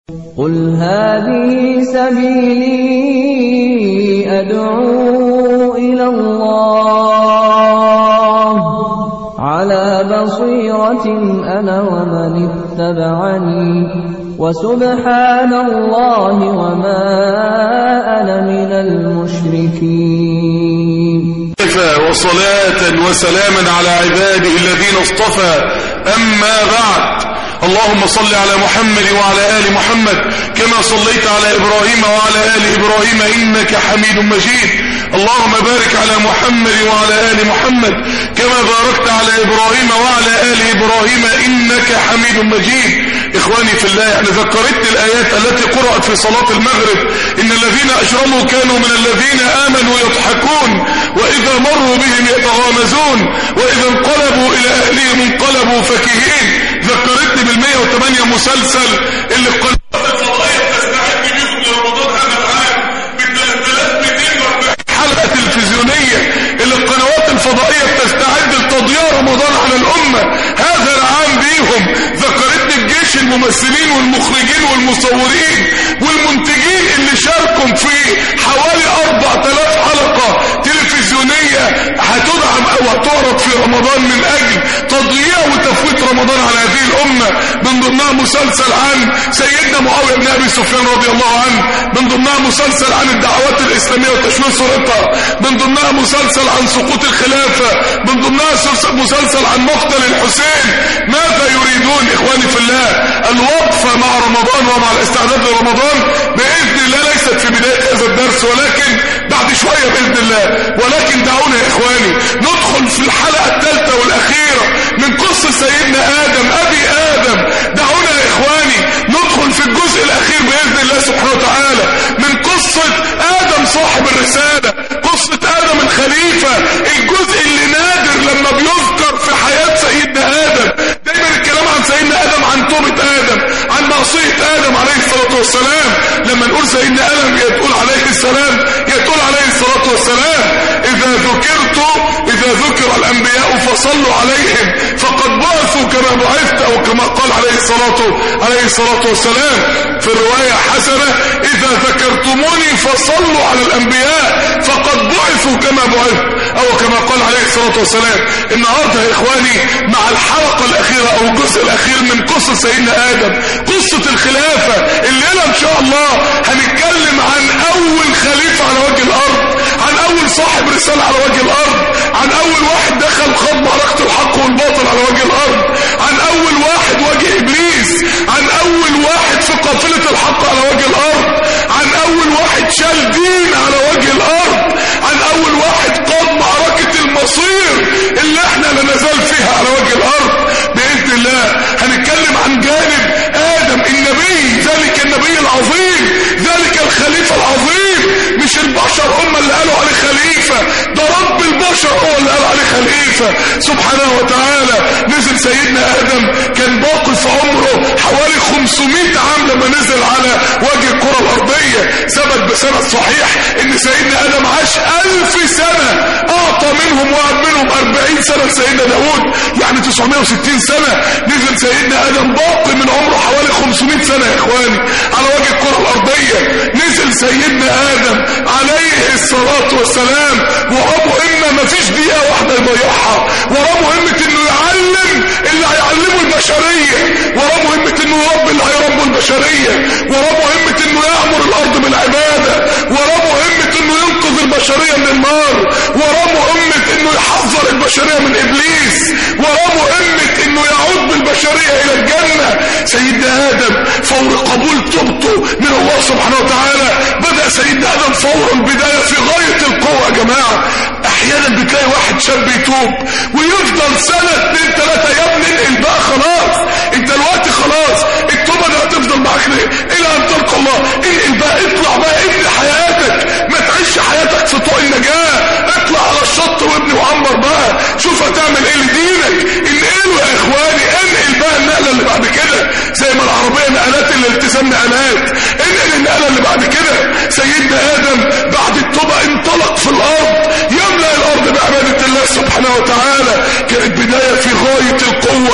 قل هذه سبيلي أدعو إلى الله على بصيرة أنا ومن اتبعني وسبحان الله وما أنا من المشركين وصلاة وسلاما على عباده الذين اصطفى أما بعد اللهم صل على محمد وعلى آل محمد كما صليت على إبراهيم وعلى آل إبراهيم إنك حميد مجيد اللهم بارك على محمد وعلى آل محمد كما باركت على إبراهيم وعلى آل إبراهيم إنك حميد مجيد إخواني في الله يعني ذكرت الآيات التي قرأت في صلاة المغرب إن الذين أجرموا كانوا من الذين آمنوا يضحكون وإذا مروا بهم يتغامزون وإذا انقلبوا إلى أهلهم انقلبوا فكهين ذكرتني بال 108 مسلسل اللي القنوات الفضائية تستعد بيهم لرمضان هذا العام ب 3240 حلقة تلفزيونية اللي القنوات الفضائية بتستعد لتضييع رمضان على الأمة هذا العام بيهم ذكرتني بجيش الممثلين والمخرجين والمصورين والمنتجين اللي شاركوا في حوالي 4000 حلقة تلفزيونية هتدعم او هتعرض في رمضان من اجل تضييع وتفويت رمضان على هذه الامة من ضمنها مسلسل عن سيدنا معاوية بن ابي سفيان رضي الله عنه من ضمنها مسلسل عن الدعوات الاسلامية وتشويه صورتها من ضمنها مسلسل عن سقوط الخلافة من ضمنها مسلسل عن مقتل الحسين ماذا يريدون اخواني في الله الوقفة مع رمضان ومع الاستعداد لرمضان باذن الله ليست في بداية هذا الدرس ولكن بعد شوية باذن الله ولكن دعونا يا اخواني ندخل في الحلقة الثالثة والاخيرة من قصة سيدنا ادم ابي ادم دعونا يا اخواني ندخل في الجزء الاخير باذن الله سبحانه وتعالى من قصة ادم صاحب الرسالة قصة ادم الخليفة الجزء اللي نادر لما بيذكر في حياة سيدنا ادم دايما الكلام عن سيدنا ادم عن توبة ادم عن معصية ادم عليه الصلاة والسلام لما نقول سيدنا ادم يتقول عليه السلام يتقول عليه الصلاة والسلام اذا ذكرت اذا ذكر الانبياء فصلوا عليهم فقد بعثوا كما بعثت او كما قال عليه الصلاة عليه الصلاة والسلام في الرواية حسنة اذا ذكرتموني فصلوا على الانبياء فقد بعثوا كما بعثت او كما قال عليه الصلاة والسلام النهاردة يا اخواني مع الحلقة الاخيرة او الجزء الاخير من قصة سيدنا ادم قصة الخلافة الليلة ان شاء الله هنتكلم عن اول خليفة على وجه الارض عن اول صاحب رسالة على وجه الارض عن اول واحد دخل خط معركة الحق والباطل على وجه الارض عن اول واحد واجه ابليس عن اول واحد في قافلة الحق على وجه الارض عن اول واحد شال دين على وجه الارض عن اول واحد قاد معركة المصير اللي احنا لا نزال فيها على وجه الارض باذن الله هنتكلم عن جانب ادم النبي ذلك النبي العظيم ذلك الخليفة العظيم مش البشر هم اللي قالوا عليه خليفة ده رب البشر هو اللي قال عليه خليفة سبحانه وتعالى نزل سيدنا ادم كان باقي في عمره حوالي 500 عام لما نزل على وجه الكرة الارضية ثبت بسند صحيح ان سيدنا ادم عاش الف سنة اعطى منهم وعد منهم 40 سنة لسيدنا داود يعني 960 سنة نزل سيدنا ادم باقي من عمره حوالي 500 سنة يا اخواني على وجه الكرة الارضية نزل سيدنا ادم عليه الصلاة والسلام وراه مهمة مفيش دقيقة واحدة يضيعها وراه مهمة انه يعلم اللي هيعلمه البشرية وراه مهمة انه يربي اللي هيربوا البشرية وراه مهمة انه يأمر الارض بالعبادة وراه مهمة انه ينقذ البشرية من النار وراه مهمة انه يحذر البشرية من ابليس وراه مهمة انه يعود بالبشرية الى الجنة سيدنا ادم فور قبول توبته من الله سبحانه وتعالى بدأ سيدنا ادم فور البداية في غاية القوة يا جماعة احيانا بتلاقي واحد شاب يتوب ويفضل سنة اتنين تلاتة يا ابني انقل بقى خلاص انت دلوقتي خلاص التوبة دي هتفضل معاك ليه الى ان تلقى الله انقل بقى اطلع بقى ابني حياتك ما تعيش حياتك في طوق النجاة اطلع على الشط وابني وعمر بقى شوف هتعمل ايه لدينك انقلوا يا اخواني انقل بقى النقلة اللي بعد كده زي ما العربية نقلات الالتزام نقلات انقل النقلة اللي بعد كده سيدنا ادم بعد التوبة انطلق في الارض يملأ الارض بعبادة الله سبحانه وتعالى كانت بداية في غاية القوة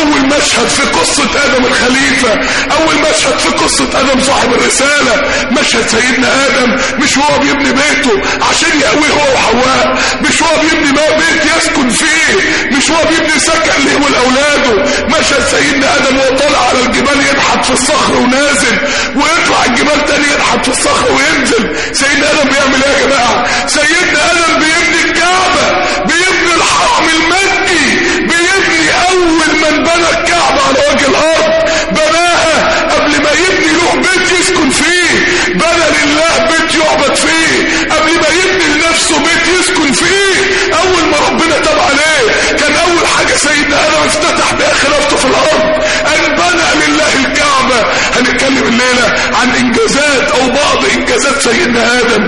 اول مشهد في قصة ادم الخليفة اول مشهد في قصة ادم صاحب الرسالة مشهد سيدنا ادم مش هو بيبني بيته عشان يقويه هو وحواء مش هو بيبني ما بيت يسكن فيه مش هو بيبني سكن ليه ولاولاده مشهد سيدنا ادم وهو طالع على الجبال ينحت في الصخر ونازل ويطلع الجبال تاني ينحت في الصخر وينزل سيدنا ادم بيعمل ايه يا جماعه سيدنا ادم بيبني الكعبه بيبني الحرم المكي بيبني اول من بنى الكعبه على وجه الارض بناها قبل ما يبني له بيت يسكن فيه بنى لله بيت يعبد فيه قبل ما يبني لنفسه بيت يسكن فيه اول ما ربنا تاب عليه كان اول حاجه سيدنا ادم افتتح بها خلافته في الارض ان بنى لله الكعبه هنتكلم الليله عن انجازات او بعض انجازات سيدنا ادم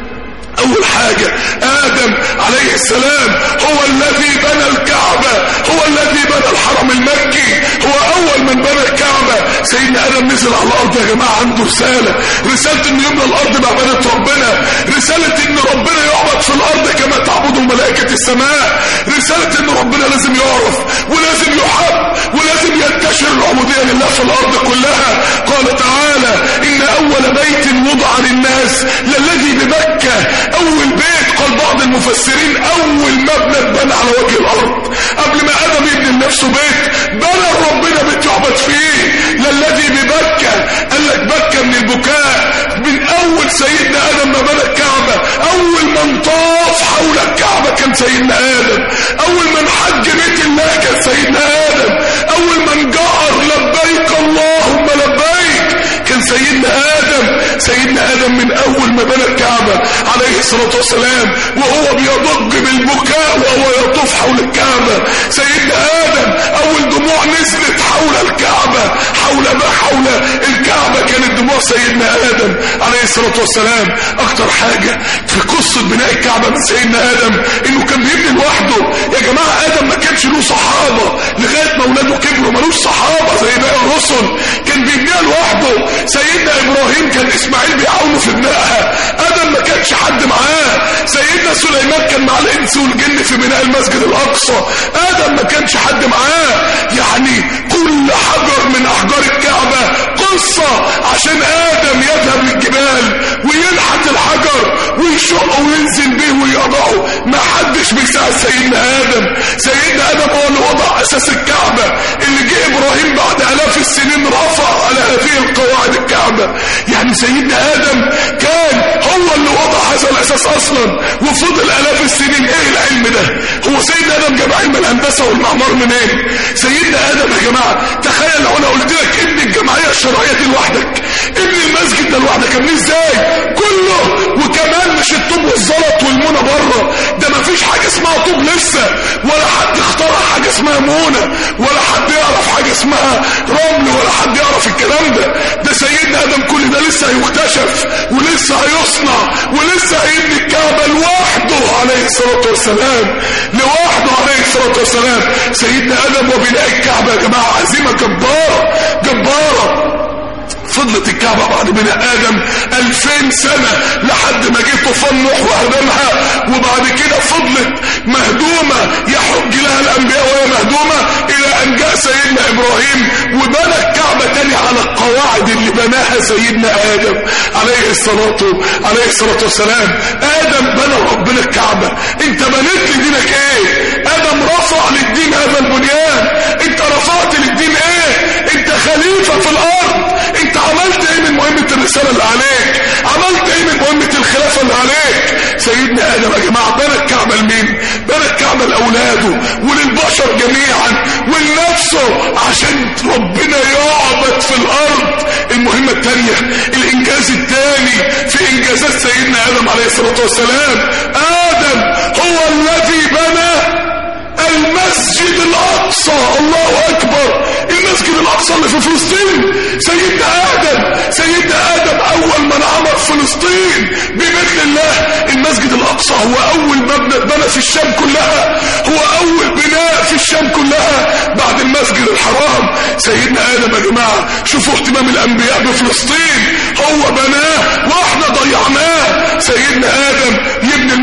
اول حاجة ادم عليه السلام هو الذي بنى الكعبة هو الذي بنى الحرم المكي هو اول من بنى الكعبة سيدنا ادم نزل على الارض يا جماعة عنده رسالة رسالة انه يملى الارض بعبادة ربنا رسالة ان ربنا يعبد في الارض كما تعبده ملائكة السماء رسالة ان ربنا لازم يعرف ولازم يحب ولازم ينتشر العبودية لله في الارض كلها قال تعالى ان اول بيت وضع للناس للذي بمكة اول بيت قال بعض المفسرين اول مبنى اتبنى على وجه الارض قبل ما ادم يبني لنفسه بيت بنى ربنا بيت يعبد فيه للذي ببكة قال لك بكة من البكاء من اول سيدنا ادم ما بنى الكعبة اول من طاف حول الكعبة كان سيدنا ادم اول من حج بيت الله كان سيدنا ادم اول من جعر لبيك اللهم لبيك كان سيدنا ادم سيدنا ادم من اول ما بنى الكعبة عليه الصلاة والسلام وهو بيضج بالبكاء وهو يطوف حول الكعبة سيدنا ادم اول دموع نزلت حول الكعبة حول ما حول الكعبة كانت دموع سيدنا ادم عليه الصلاة والسلام اكتر حاجة في قصة بناء الكعبة من سيدنا ادم انه كان بيبني لوحده يا جماعة ادم ما كانش له صحابة لغاية ما اولاده كبروا ملوش صحابة زي باقي الرسل كان بيبنيها لوحده سيدنا ابراهيم كان اسماعيل بيعاونه في بنائها ادم ما كانش حد معاه سيدنا سليمان كان مع الانس والجن في بناء المسجد الاقصى ادم ما كانش حد معاه يعني كل حجر من احجار الكعبة قصة عشان ادم يذهب للجبال وينحت الحجر ويشقه وينزل به ويضعه ما حدش بيساعد سيدنا ادم سيدنا ادم هو اللي وضع اساس الكعبة اللي جه ابراهيم بعد الاف السنين رفع على هذه القواعد الكعبة يعني سيدنا ادم كان هو اللي وضع هذا الاساس اصلا وفضل الاف السنين ايه العلم ده هو سيدنا ادم جاب علم الهندسه والمعمار منين سيدنا ادم يا جماعه تخيل لو انا قلت لك ابن الجمعيه الشرعيه دي لوحدك ابن المسجد ده لوحدك ابنيه ازاي كله وكمان مش الطوب والزلط والمونه بره ده ما فيش حاجه اسمها طوب لسه ولا حد اخترع حاجه اسمها مونه ولا حد يعرف حاجه اسمها رمل ولا حد يعرف الكلام ده ده سيدنا ادم كل ده لسه هيكتشف ولسه هيصنع ولسه هيبني الكعبه لوحده عليه الصلاه والسلام لوحده عليه الصلاه والسلام سيدنا ادم وبناء الكعبه يا جماعه عزيمه جباره جباره فضلت الكعبة بعد بناء آدم ألفين سنة لحد ما جه طوفان نوح وهدمها وبعد كده فضلت مهدومة يحج لها الأنبياء وهي مهدومة إلى أن جاء سيدنا إبراهيم وبنى الكعبة تاني على القواعد اللي بناها سيدنا آدم عليه الصلاة عليه الصلاة والسلام آدم بنى ربنا الكعبة أنت بنيت لدينك إيه؟ آدم رفع للدين هذا البنيان أنت رفعت للدين إيه؟ أنت خليفة في الأرض أنت عملت ايه من مهمة الرسالة اللي عليك عملت ايه من مهمة الخلافة اللي عليك سيدنا ادم يا جماعة بنى الكعبة لمين بنى الكعبة لاولاده وللبشر جميعا ولنفسه عشان ربنا يعبد في الارض المهمة التانية الانجاز التاني في انجازات سيدنا ادم عليه الصلاة والسلام ادم هو الذي بنى المسجد الاقصى الله اكبر المسجد الاقصى اللي في فلسطين سيدنا ادم سيدنا ادم اول من عمر فلسطين بمثل الله المسجد الاقصى هو اول مبنى اتبنى في الشام كلها هو اول بناء في الشام كلها بعد المسجد الحرام سيدنا ادم يا جماعه شوفوا اهتمام الانبياء بفلسطين هو بناه واحنا ضيعناه سيدنا ادم يبني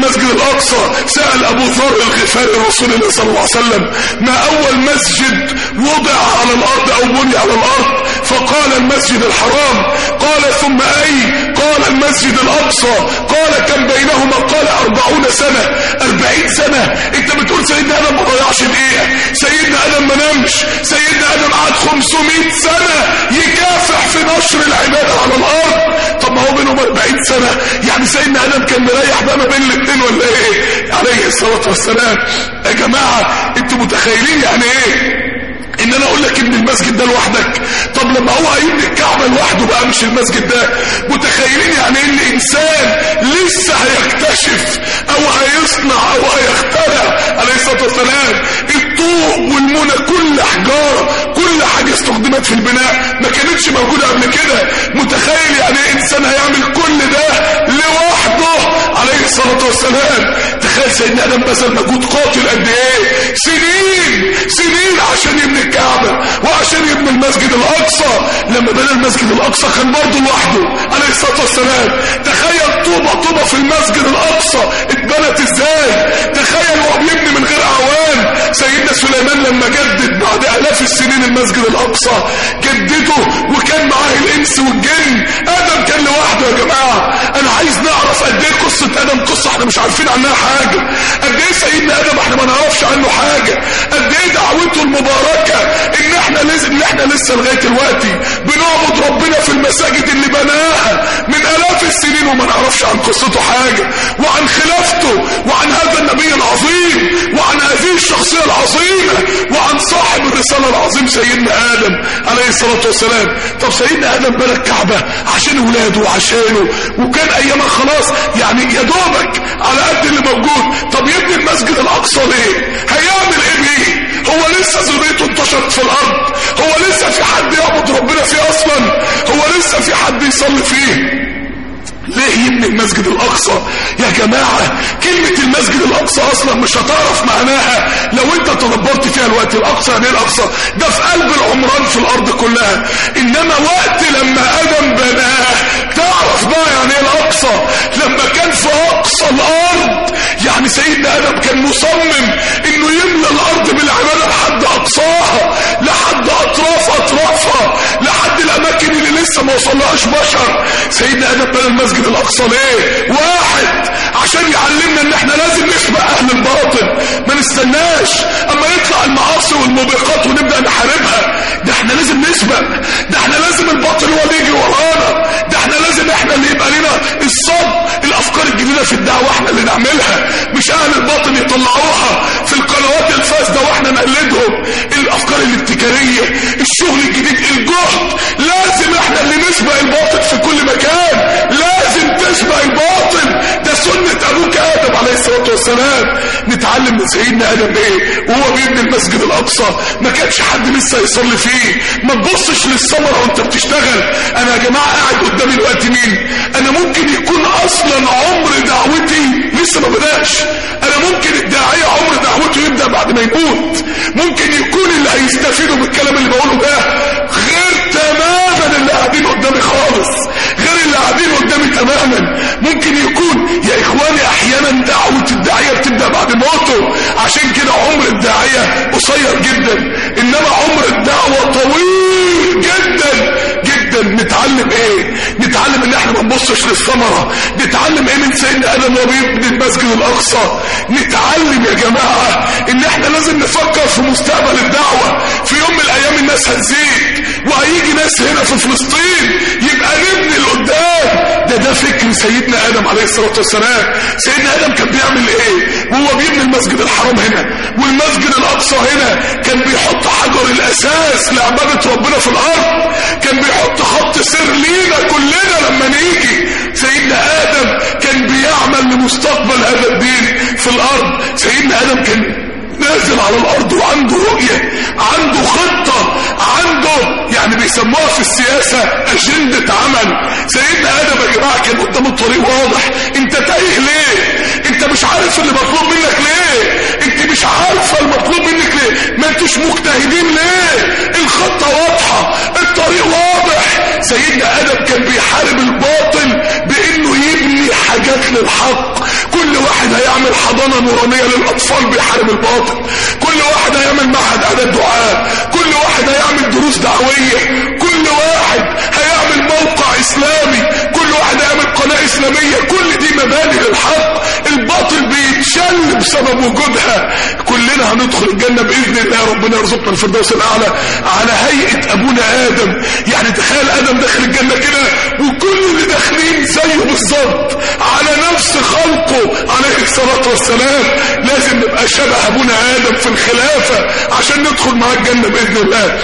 المسجد الاقصى سأل ابو ذر الغفاري رسول الله صلى الله عليه وسلم ما اول مسجد وضع على الارض او بني على الارض فقال المسجد الحرام قال ثم اي قال المسجد الاقصى قال كم بينهما قال اربعون سنة اربعين سنة انت بتقول سيدنا ادم ما ضيعش دقيقة سيدنا ادم ما نامش سيدنا ادم قعد 500 سنة يكافح في نشر العبادة على الارض طب ما هو بينهم 40 سنة يعني سيدنا ادم كان مريح بقى ما بين الاثنين ولا ايه عليه الصلاة والسلام يا جماعة انتوا متخيلين يعني ايه ان انا اقول لك ان المسجد ده لوحدك طب لما هو هيبني الكعبه لوحده بقى مش المسجد ده متخيلين يعني ان انسان لسه هيكتشف او هيصنع او هيخترع عليه الصلاه والسلام الطوب والمنى كل حجاره كل حاجه استخدمت في البناء ما كانتش موجوده قبل كده متخيل يعني ايه انسان هيعمل كل ده لوحده عليه الصلاه والسلام تخيل سيدنا ادم بذل مجهود قاتل قد ايه سنين سنين عشان يبني الكعبة وعشان يبني المسجد الأقصى لما بنى المسجد الأقصى كان برضه لوحده عليه الصلاة والسلام تخيل طوبة طوبة في المسجد الأقصى اتبنت ازاي تخيل وهو بيبني من غير أعوان سيدنا سليمان لما جدد بعد آلاف السنين المسجد الأقصى جدده وكان معاه الإنس والجن آدم كان لوحده يا جماعة أنا عايز نعرف قد إيه قصة آدم قصة احنا مش عارفين عنها حاجة قد إيه سيدنا آدم احنا ما نعرفش عنه حاجة قد إيه دعوته المباركة ان احنا لازم ان احنا لسه لغايه دلوقتي بنعبد ربنا في المساجد اللي بناها من الاف السنين وما نعرفش عن قصته حاجه وعن خلافته وعن هذا النبي العظيم وعن هذه الشخصيه العظيمه وعن صاحب الرساله العظيم سيدنا ادم عليه الصلاه والسلام طب سيدنا ادم بنى الكعبه عشان اولاده وعشانه وكان ايامها خلاص يعني يا دوبك على قد اللي موجود طب يبني المسجد الاقصى ليه هيعمل ايه بيه هو لسه ذريته انتشرت في الارض هو لسه في حد يعبد ربنا فيه اصلا هو لسه في حد يصلي فيه ليه يبني المسجد الاقصى يا جماعة كلمة المسجد الاقصى اصلا مش هتعرف معناها لو انت تدبرت فيها الوقت الاقصى يعني ايه الاقصى ده في قلب العمران في الارض كلها انما وقت لما ادم بناه تعرف بقى يعني ايه الاقصى لما كان في اقصى الارض يعني سيدنا ادم كان مصمم انه يملى الارض بالعبادة لحد اقصاها لحد اطراف اطرافها لحد الاماكن اللي لسه ما وصلهاش بشر سيدنا ادم بنى المسجد المسجد الاقصى ليه واحد عشان يعلمنا ان احنا لازم نسبق اهل الباطل ما نستناش اما يطلع المعاصي والموبقات ونبدا نحاربها ده احنا لازم نسبق ده احنا لازم الباطل هو اللي يجي ورانا ده احنا لازم احنا اللي يبقى لنا الصد الافكار الجديده في الدعوه احنا اللي نعملها مش اهل الباطل يطلعوها في القنوات الفاسده واحنا نقلدهم الافكار الابتكاريه الشغل الجديد الجهد لازم احنا اللي نسبق الباطل في كل مكان لازم تسبق الباطل ده سنة ابوك ادم عليه الصلاة والسلام نتعلم من سيدنا ادم ايه وهو بيبني المسجد الاقصى ما كانش حد لسه يصلي فيه ما تبصش للثمرة وانت بتشتغل انا يا جماعة قاعد قدامي الوقت مين انا ممكن يكون اصلا عمر دعوتي لسه ما بدأش انا ممكن الداعية عمر دعوته يبدأ بعد ما يموت ممكن يكون اللي هيستفيدوا من الكلام اللي بقوله ده غير تماما اللي قاعدين قدامي خالص غير اللي قاعدين قدامي تماما ممكن يكون يا اخواني احيانا دعوة الداعية بتبدأ بعد موته عشان كده عمر الداعية قصير جدا انما عمر الدعوة طويل جدا جدا نتعلم ايه نتعلم ان احنا ما نبصش للثمرة نتعلم ايه من سيدنا ادم وهو بيبني المسجد الاقصى نتعلم يا جماعة ان احنا لازم نفكر في مستقبل الدعوة في يوم من الايام الناس هتزيد وهيجي ناس هنا في فلسطين يبقى نبني لقدام ده ده فكر سيدنا ادم عليه الصلاة والسلام سيدنا ادم كان بيعمل ايه وهو بيبني المسجد الحرام هنا والمسجد الاقصى هنا كان بيحط حجر الاساس لعبادة ربنا في الارض كان بيحط خط سر لينا كلنا لما نيجي سيدنا ادم كان بيعمل لمستقبل هذا الدين في الارض سيدنا ادم كان نازل على الارض وعنده رؤية عنده خطة عنده يعني بيسموها في السياسة اجندة عمل سيدنا ادم يا جماعة كان قدام الطريق واضح انت تايه ليه انت مش عارف اللي مطلوب منك ليه انت مش عارفة المطلوب منك ليه ما انتش مجتهدين ليه الخطة واضحة الطريق واضح سيدنا ادم كان بيحارب الباطل بانه يبني حاجات للحق كل واحد هيعمل حضانة نورانية للأطفال بيحارب الباطل كل واحد هيعمل معهد إعداد دعاء كل واحد هيعمل دروس دعوية كل واحد هيعمل موقع إسلامي كل واحد هيعمل قناة إسلامية كل دي مباني للحق الباطل بيتشل بسبب وجودها كلنا هندخل الجنة بإذن الله ربنا يرزقنا الفردوس الأعلى على هيئة أبونا آدم يعني تخيل آدم داخل الجنة كده وكل اللي داخلين زيه بالظبط على نفس خلقه عليه الصلاة والسلام لازم نبقى شبه أبونا آدم في الخلافة عشان ندخل مع الجنة بإذن الله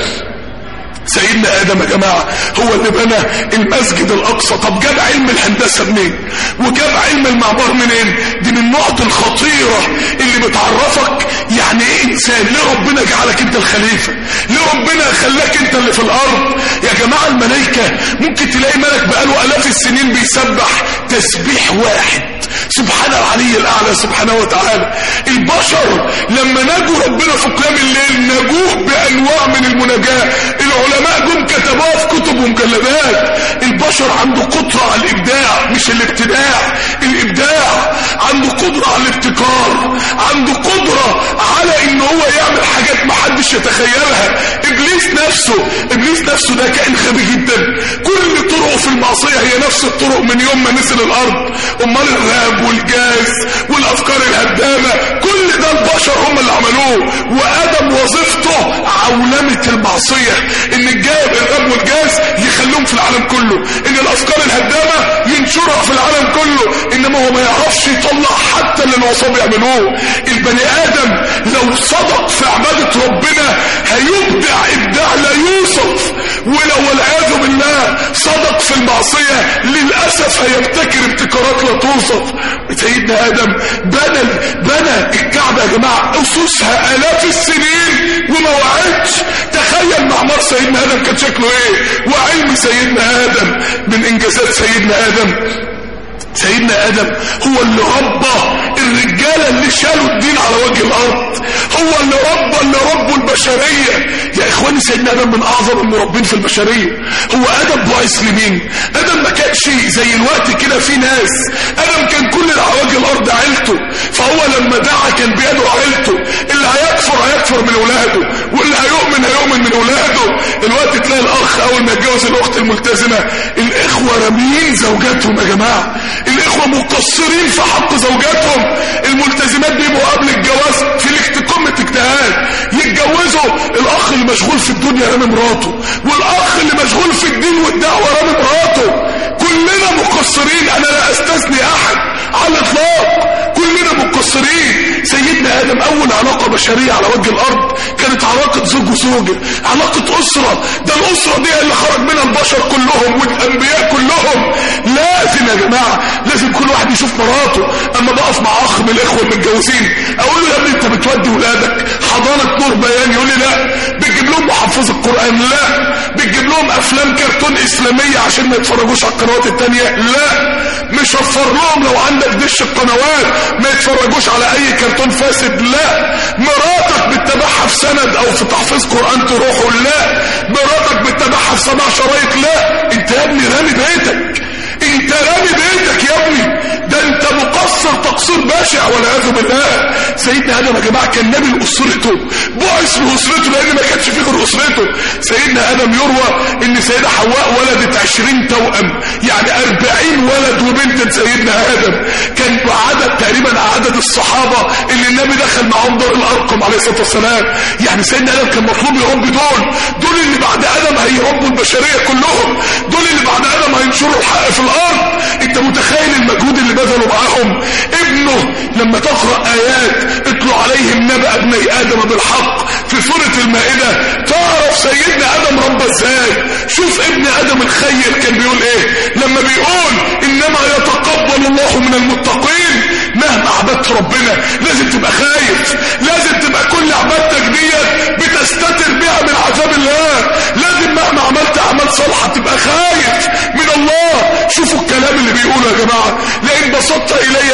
سيدنا ادم يا جماعة هو اللي بنى المسجد الاقصى طب جاب علم الهندسة منين وجاب علم المعمار منين دي من النقط الخطيرة اللي بتعرفك يعني ايه انسان ليه ربنا جعلك انت الخليفة ليه ربنا خلاك انت اللي في الارض يا جماعة الملائكة ممكن تلاقي ملك بقاله الاف السنين بيسبح تسبيح واحد سبحان العلي الاعلى سبحانه وتعالى البشر لما نجوا ربنا في قيام الليل نجوه بانواع من المناجاه العلماء جم كتبوها في كتب ومجلدات البشر عنده قدره على الابداع مش الابتداع الابداع عنده قدره على الابتكار عنده قدره على ان هو يعمل حاجات محدش يتخيلها ابليس نفسه ابليس نفسه ده كائن غبي جدا كل طرقه في المعصيه هي نفس الطرق من يوم ما نزل الارض امال الراب والجاز والافكار الهدامه كل ده البشر هم اللي عملوه وادم وظيفته عولمه المعصيه ان الجاب الراب والجاز يخلوهم في العالم كله ان الافكار الهدامه ينشرها في العالم كله انما هو ما يعرفش يطلع حتى اللي الوصاب يعملوه البني ادم لو صدق في عباده ربنا هيبدع ابداع لا يوصف ولو والعياذ بالله صدق في المعصيه للاسف هيبتكر ابتكارات لا توصف سيدنا ادم بنى بنى الكعبه يا جماعه اسسها الاف السنين وما وقعتش تخيل معمار سيدنا ادم كان شكله ايه وعلم سيدنا ادم من انجازات سيدنا ادم سيدنا ادم هو اللي ربى الرجاله اللي شالوا الدين على وجه الارض هو اللي ربى اللي ربوا البشريه يا اخواني سيدنا ادم من اعظم المربين في البشريه هو ادم بعث لمين ادم ما كانش زي الوقت كده في ناس ادم كان كل اللي على وجه الارض عيلته فهو لما دعا كان بيدعو عيلته اللي هيكفر هيكفر من اولاده واللي هيؤمن هيؤمن من اولاده الوقت تلاقي الاخ اول ما يتجوز الاخت الملتزمه الاخوه راميين زوجاتهم يا جماعه الاخوة مقصرين في حق زوجاتهم الملتزمات بيبقوا قبل الجواز في قمة اجتهاد يتجوزوا الاخ اللي مشغول في الدنيا رامي مراته والاخ اللي مشغول في الدين والدعوة رامي مراته كلنا مقصرين انا لا استثني احد على الاطلاق كلنا مقصرين سيدنا ادم اول علاقة بشرية على وجه الارض كانت علاقة زوج وزوجة علاقة اسرة ده الاسرة دي اللي خرج منها البشر كلهم والانبياء كلهم لازم يا جماعة لازم كل واحد يشوف مراته اما بقف مع اخ من الاخوة المتجوزين اقول له يا ابني انت بتودي ولادك حضانة نور بيان يقول لي لا بتجيب لهم محفظ القرآن لا بتجيب لهم افلام كرتون اسلامية عشان ما يتفرجوش على القنوات التانية لا مش هفر لهم لو عندك دش القنوات ما يتفرجوش على اي كرتون فاسد لا مراتك بتتابعها في سند او في تحفيظ قرآن تروحوا لا مراتك بتتابعها في سماع شرايط لا انت يا ابني رامي بيتك انت رامي بيتك يا ابني ده انت مقصر تقصير بشع والعياذ بالله سيدنا ادم يا جماعه كان نبي لاسرته بعث لاسرته لان ما كانش فيه غير اسرته سيدنا ادم يروى ان سيده حواء ولدت 20 توأم يعني 40 ولد وبنت سيدنا ادم كان عدد تقريبا عدد الصحابه اللي النبي دخل معاهم دار الارقم عليه الصلاه والسلام يعني سيدنا ادم كان مطلوب يربي دول دول اللي بعد ادم هيربوا البشريه كلهم دول اللي بعد ادم هينشروا الحق في الارض انت متخيل المجهود اللي بذلوا معاهم ابنه لما تقرا ايات اتلو عليهم نبأ ابني ادم بالحق في سوره المائده تعرف سيدنا ادم ربى ازاي شوف ابن ادم الخير كان بيقول ايه لما بيقول انما يتقبل الله من المتقين مهما عبدت ربنا لازم تبقى خايف لازم تبقى كل عبادتك ديت بتستتر بيها من عذاب الله لازم مهما عملت اعمال صالحه تبقى خايف من الله شوفوا الكلام اللي بيقوله يا جماعه لئن بسطت الي يدك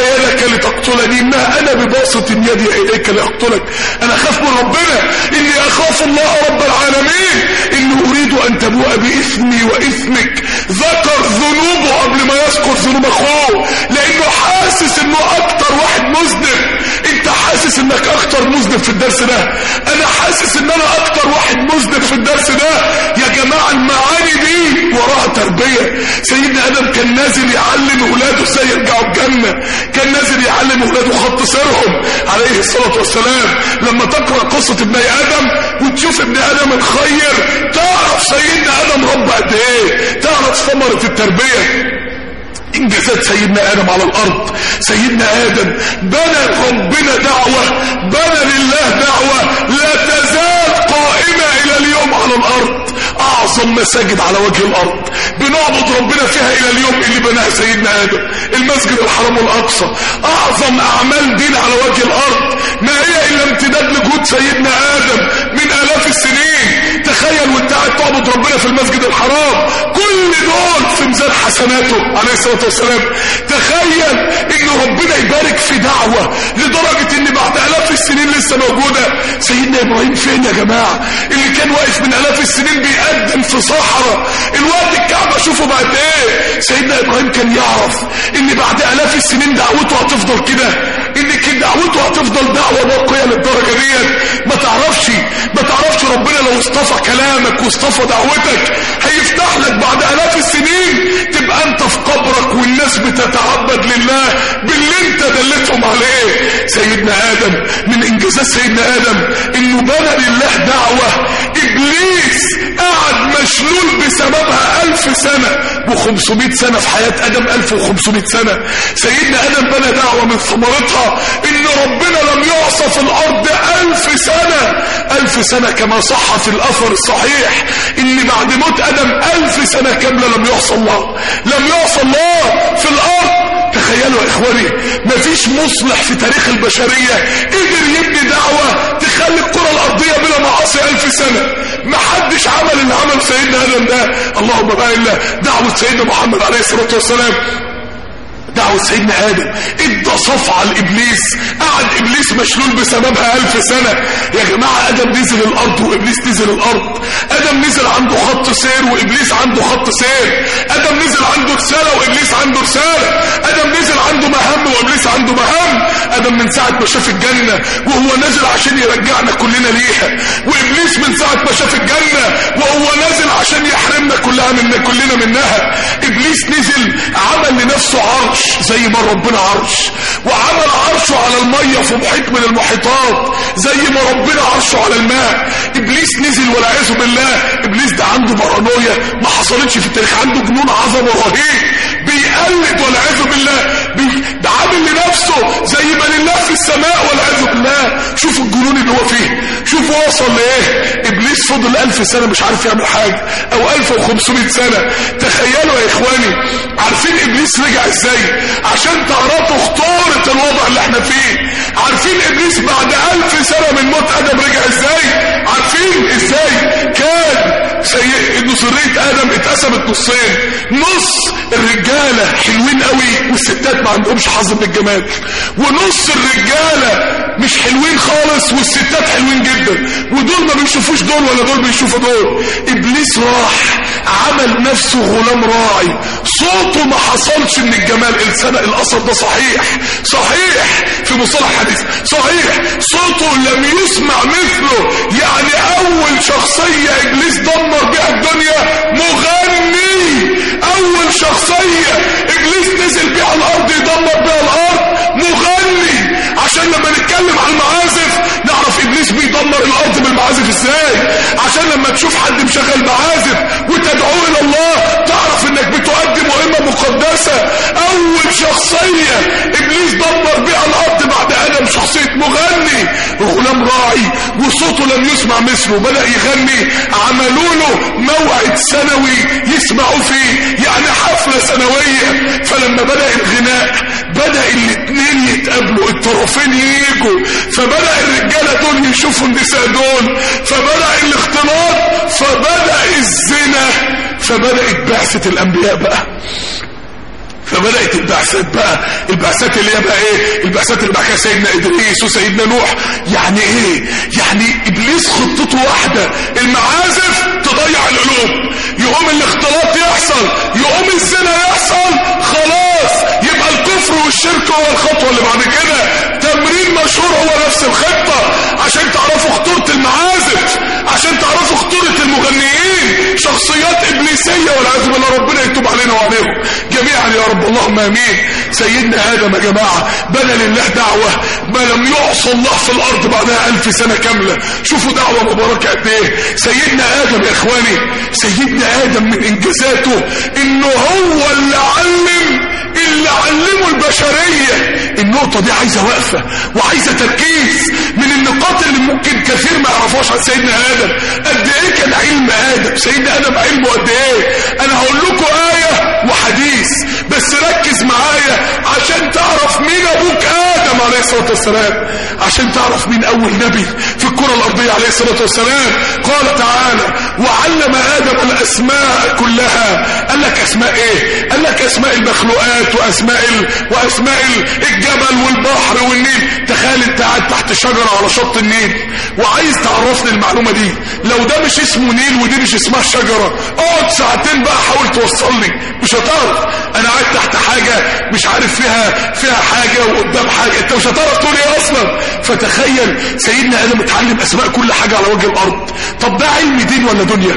لتقتلني ما انا بباسط يدي اليك لاقتلك انا اخاف من ربنا اني اخاف الله رب العالمين اني اريد ان تبوء باثمي واثمك ذكر ذنوبه قبل ما يذكر ذنوب اخوه لانه حاسس انه اكتر واحد مذنب انت حاسس انك اكتر مذنب في الدرس ده انا حاسس ان انا اكتر واحد مذنب في الدرس ده يا جماعة المعاني دي وراها تربية سيدنا ادم كان نازل يعلم اولاده ازاي يرجعوا الجنة كان نازل يعلم اولاده خط سيرهم عليه الصلاة والسلام لما تقرأ قصة ابن ادم وتشوف ابن ادم الخير تعرف سيدنا ادم رب قد ايه تعرف ثمرة التربية انجازات سيدنا ادم على الارض سيدنا ادم بنى ربنا دعوة بنى لله دعوة لا تزال قائمة الى اليوم على الارض اعظم مساجد على وجه الارض بنعبد ربنا فيها الى اليوم اللي بناها سيدنا ادم المسجد الحرام الاقصى اعظم اعمال دين على وجه الارض ما هي الا امتداد لجهود سيدنا ادم من الاف السنين تخيل وانت قاعد تعبد ربنا في المسجد الحرام كل دول في ميزان حسناته عليه الصلاه والسلام تخيل ان ربنا يبارك في دعوه لدرجه ان بعد الاف السنين لسه موجوده سيدنا ابراهيم فين يا جماعه اللي كان واقف من الاف السنين بيقدم في صحراء الوقت الكعبه شوفوا بقت ايه سيدنا ابراهيم كان يعرف ان بعد الاف السنين دعوته هتفضل كده ان كان دعوته هتفضل دعوه باقيه للدرجه ديت ما تعرفش ما تعرفش ربنا لو اصطفى كلامك واصطفى دعوتك هيفتح لك بعد الاف السنين تبقى انت في قبرك والناس بتتعبد لله باللي انت دلتهم عليه سيدنا ادم من انجازات سيدنا ادم انه بنى لله دعوه ابليس قعد مشلول بسببها الف سنه و500 سنه في حياه ادم 1500 سنه سيدنا ادم بنى دعوه من ثمرتها ان ربنا لم يعصى في الارض الف سنه الف سنه كما صح في الاثر الصحيح ان بعد موت ادم الف سنه كامله لم يعصى الله لم يعصى الله في الارض تخيلوا يا اخواني مفيش مصلح في تاريخ البشرية قدر يبني دعوة تخلي الكرة الارضية بلا معاصي الف سنة محدش عمل اللي عمل سيدنا ادم ده اللهم بقى الا دعوة سيدنا محمد عليه الصلاة والسلام دعوة سيدنا آدم ادى صفعة لإبليس قعد إبليس مشلول بسببها ألف سنة يا جماعة آدم نزل الأرض وإبليس نزل الأرض آدم نزل عنده خط سير وإبليس عنده خط سير آدم نزل عنده رسالة وإبليس عنده رسالة آدم نزل عنده مهام وإبليس عنده مهام آدم من ساعة ما شاف الجنة وهو نازل عشان يرجعنا كلنا ليها وإبليس من ساعة ما شاف الجنة وهو نازل عشان يحرمنا كلها من كلنا منها إبليس نزل عمل لنفسه عرش زي ما ربنا عرش وعمل عرشه على المية في محيط من المحيطات زي ما ربنا عرشه على الماء ابليس نزل والعياذ بالله ابليس ده عنده بارانويا ما حصلتش في التاريخ عنده جنون عظمه رهيب بيقلد والعياذ بالله بي... ده عامل لنفسه زي ما لله في السماء والعياذ بالله شوف الجنون اللي هو فيه شوف وصل لايه ابليس فضل ألف سنه مش عارف يعمل حاجه او 1500 سنه تخيلوا يا اخواني عارفين ابليس رجع ازاي عشان تعرفوا خطورة الوضع اللي احنا فيه عارفين ابليس بعد الف سنة من موت ادم رجع ازاي عارفين ازاي كان سيء انه ذرية ادم اتقسمت نصين نص الرجالة حلوين قوي والستات ما عندهمش حظ من الجمال ونص الرجالة مش حلوين خالص والستات حلوين جدا ودول ما بيشوفوش دول ولا دول بيشوفوا دول ابليس راح عمل نفسه غلام راعي صوته ما حصلش من الجمال السنة الاثر ده صحيح صحيح في مصطلح حديث صحيح صوته لم يسمع مثله يعني اول شخصية ابليس دمر بها الدنيا مغني اول شخصية ابليس نزل بها الارض يدمر بها الارض مغني عشان لما نتكلم عن المعازف نعرف ابليس بيدمر الارض بالمعازف ازاي عشان لما تشوف حد مشغل معازف وتدعوه الى الله تعرف انك بتؤدي مهمة مقدسة اول شخصية ابليس دمر بها الارض بعد ادم شخصية مغني غلام راعي وصوته لم يسمع مثله بدأ يغني عملوا له موعد سنوي يسمعوا فيه يعني حفلة سنوية فلما بدأ الغناء بدأ الاتنين يتقابلوا الطرفين ييجوا فبدأ الرجالة دول يشوفوا النساء دول فبدأ الاختلاط فبدأ الزنا فبدأت بعثة الأنبياء بقى فبدأت البعثات بقى البعثات اللي هي بقى ايه البعثات اللي بقى سيدنا ادريس وسيدنا نوح يعني ايه يعني ابليس خطته واحدة المعازف تضيع القلوب يقوم الاختلاط يحصل يقوم الزنا يحصل خلاص يبقى الكفر والشرك هو الخطوة اللي بعد كده تمرين مشهور هو نفس الخطة عشان تعرفوا خطورة المعازف عشان تعرفوا خطورة المغنيين شخصيات ابليسية والعياذ بالله ربنا يتوب علينا وعليهم جميعا يا رب اللهم امين سيدنا ادم يا جماعة بنى لله دعوة ما لم يعصى الله في الارض بعدها الف سنة كاملة شوفوا دعوة مباركة قد ايه سيدنا ادم يا اخواني سيدنا ادم من انجازاته انه هو اللي علم اللي علمه البشرية النقطة دي عايزة وقفة وعايزة تركيز من النقاط اللي ممكن كثير ما يعرفوش عن سيدنا آدم قد ايه كان علم آدم سيدنا آدم علمه قد ايه انا هقول لكم آية وحديث بس ركز معايا عشان تعرف مين ابوك آدم عليه الصلاة والسلام عشان تعرف مين اول نبي في الكرة الارضية عليه الصلاة والسلام قال تعالى وعلم آدم الاسماء كلها قال لك اسماء ايه قال لك اسماء المخلوقات واسماء ال... واسماء الجبل والبحر والنيل تخيل انت قاعد تحت شجرة على شط النيل وعايز تعرفني المعلومة دي لو ده مش اسمه نيل ودي مش اسمها شجرة اقعد ساعتين بقى حاول توصلني مش هتعرف انا قاعد تحت حاجة مش عارف فيها فيها حاجة وقدام حاجة انت مش هتعرف تقول ايه اصلا فتخيل سيدنا ادم اتعلم اسماء كل حاجة على وجه الارض طب ده علم دين ولا دنيا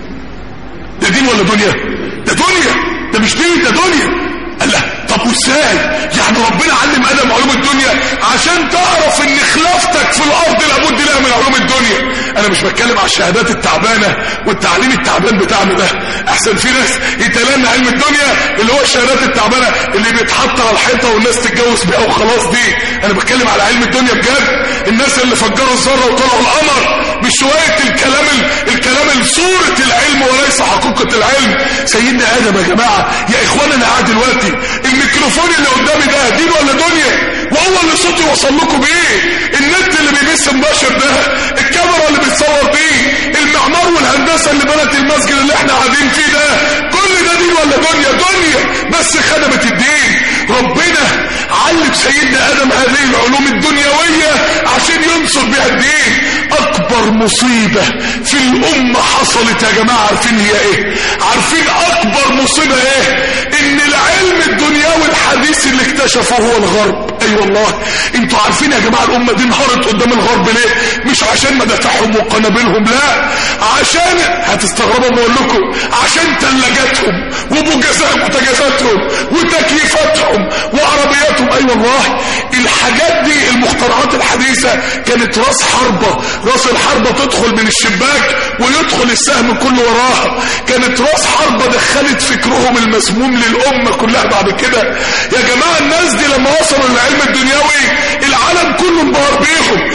ده دين ولا دنيا ده دنيا ده مش دين ده دنيا قال له طب وازاي يعني ربنا علم ادم علوم الدنيا عشان تعرف ان خلافتك في الارض لابد لها من علوم الدنيا انا مش بتكلم على الشهادات التعبانه والتعليم التعبان بتاعنا ده احسن في ناس يتلمى علم الدنيا اللي هو الشهادات التعبانه اللي بيتحط على الحيطه والناس تتجوز بيها وخلاص دي انا بتكلم على علم الدنيا بجد الناس اللي فجروا الذره وطلعوا القمر بشويه الكلام الكلام صوره العلم وليس حقيقه العلم سيدنا ادم يا جماعه يا اخوانا انا قاعد دلوقتي الميكروفون اللي قدامي ده دين ولا دنيا وهو اللي صوتي وصل لكم بيه النت اللي بيبث مباشر ده الكاميرا اللي بتصور بيه المعمار والهندسه اللي بنت المسجد اللي احنا قاعدين فيه ده كل ده دين ولا دنيا دنيا بس خدمت الدين ربنا علم سيدنا ادم هذه العلوم الدنيويه عشان ينصر بها الدين اكبر مصيبه في الامه حصلت يا جماعه عارفين هي ايه عارفين اكبر مصيبه ايه ان العلم الدنيوي الحديث اللي اكتشفه هو الغرب اي أيوة والله انتوا عارفين يا جماعه الامه دي انهارت قدام الغرب ليه مش عشان مدافعهم وقنابلهم لا عشان هتستغربوا بقول لكم عشان ثلاجاتهم وبوتاجازاتهم وتكييفاتهم وعربياتهم اي أيوة والله الحاجات دي المخترعات الحديثه كانت راس حربه راس الحربه تدخل من الشباك ويدخل السهم كله وراها كانت راس حربه دخلت فكرهم المسموم للامه كلها بعد كده يا جماعه الناس دي لما وصلوا للعلم الدنيوي العالم كله انبهر بيهم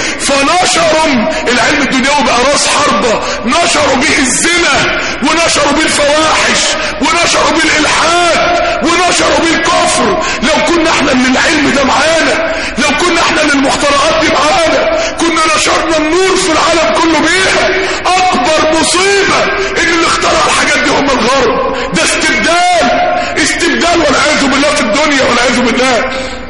فنشروا العلم الدنيوي بقى راس حربه نشروا به الزنا ونشروا به الفواحش ونشروا به الالحاد ونشروا به الكفر لو كنا احنا من العلم ده معانا لو كنا احنا من المخترعات دي معانا كنا نشرنا النور في العالم كله بيها اكبر مصيبه ان اللي اخترع الحاجات دي هم الغرب ده استبدال استبدال والعياذ بالله في الدنيا والعياذ بالله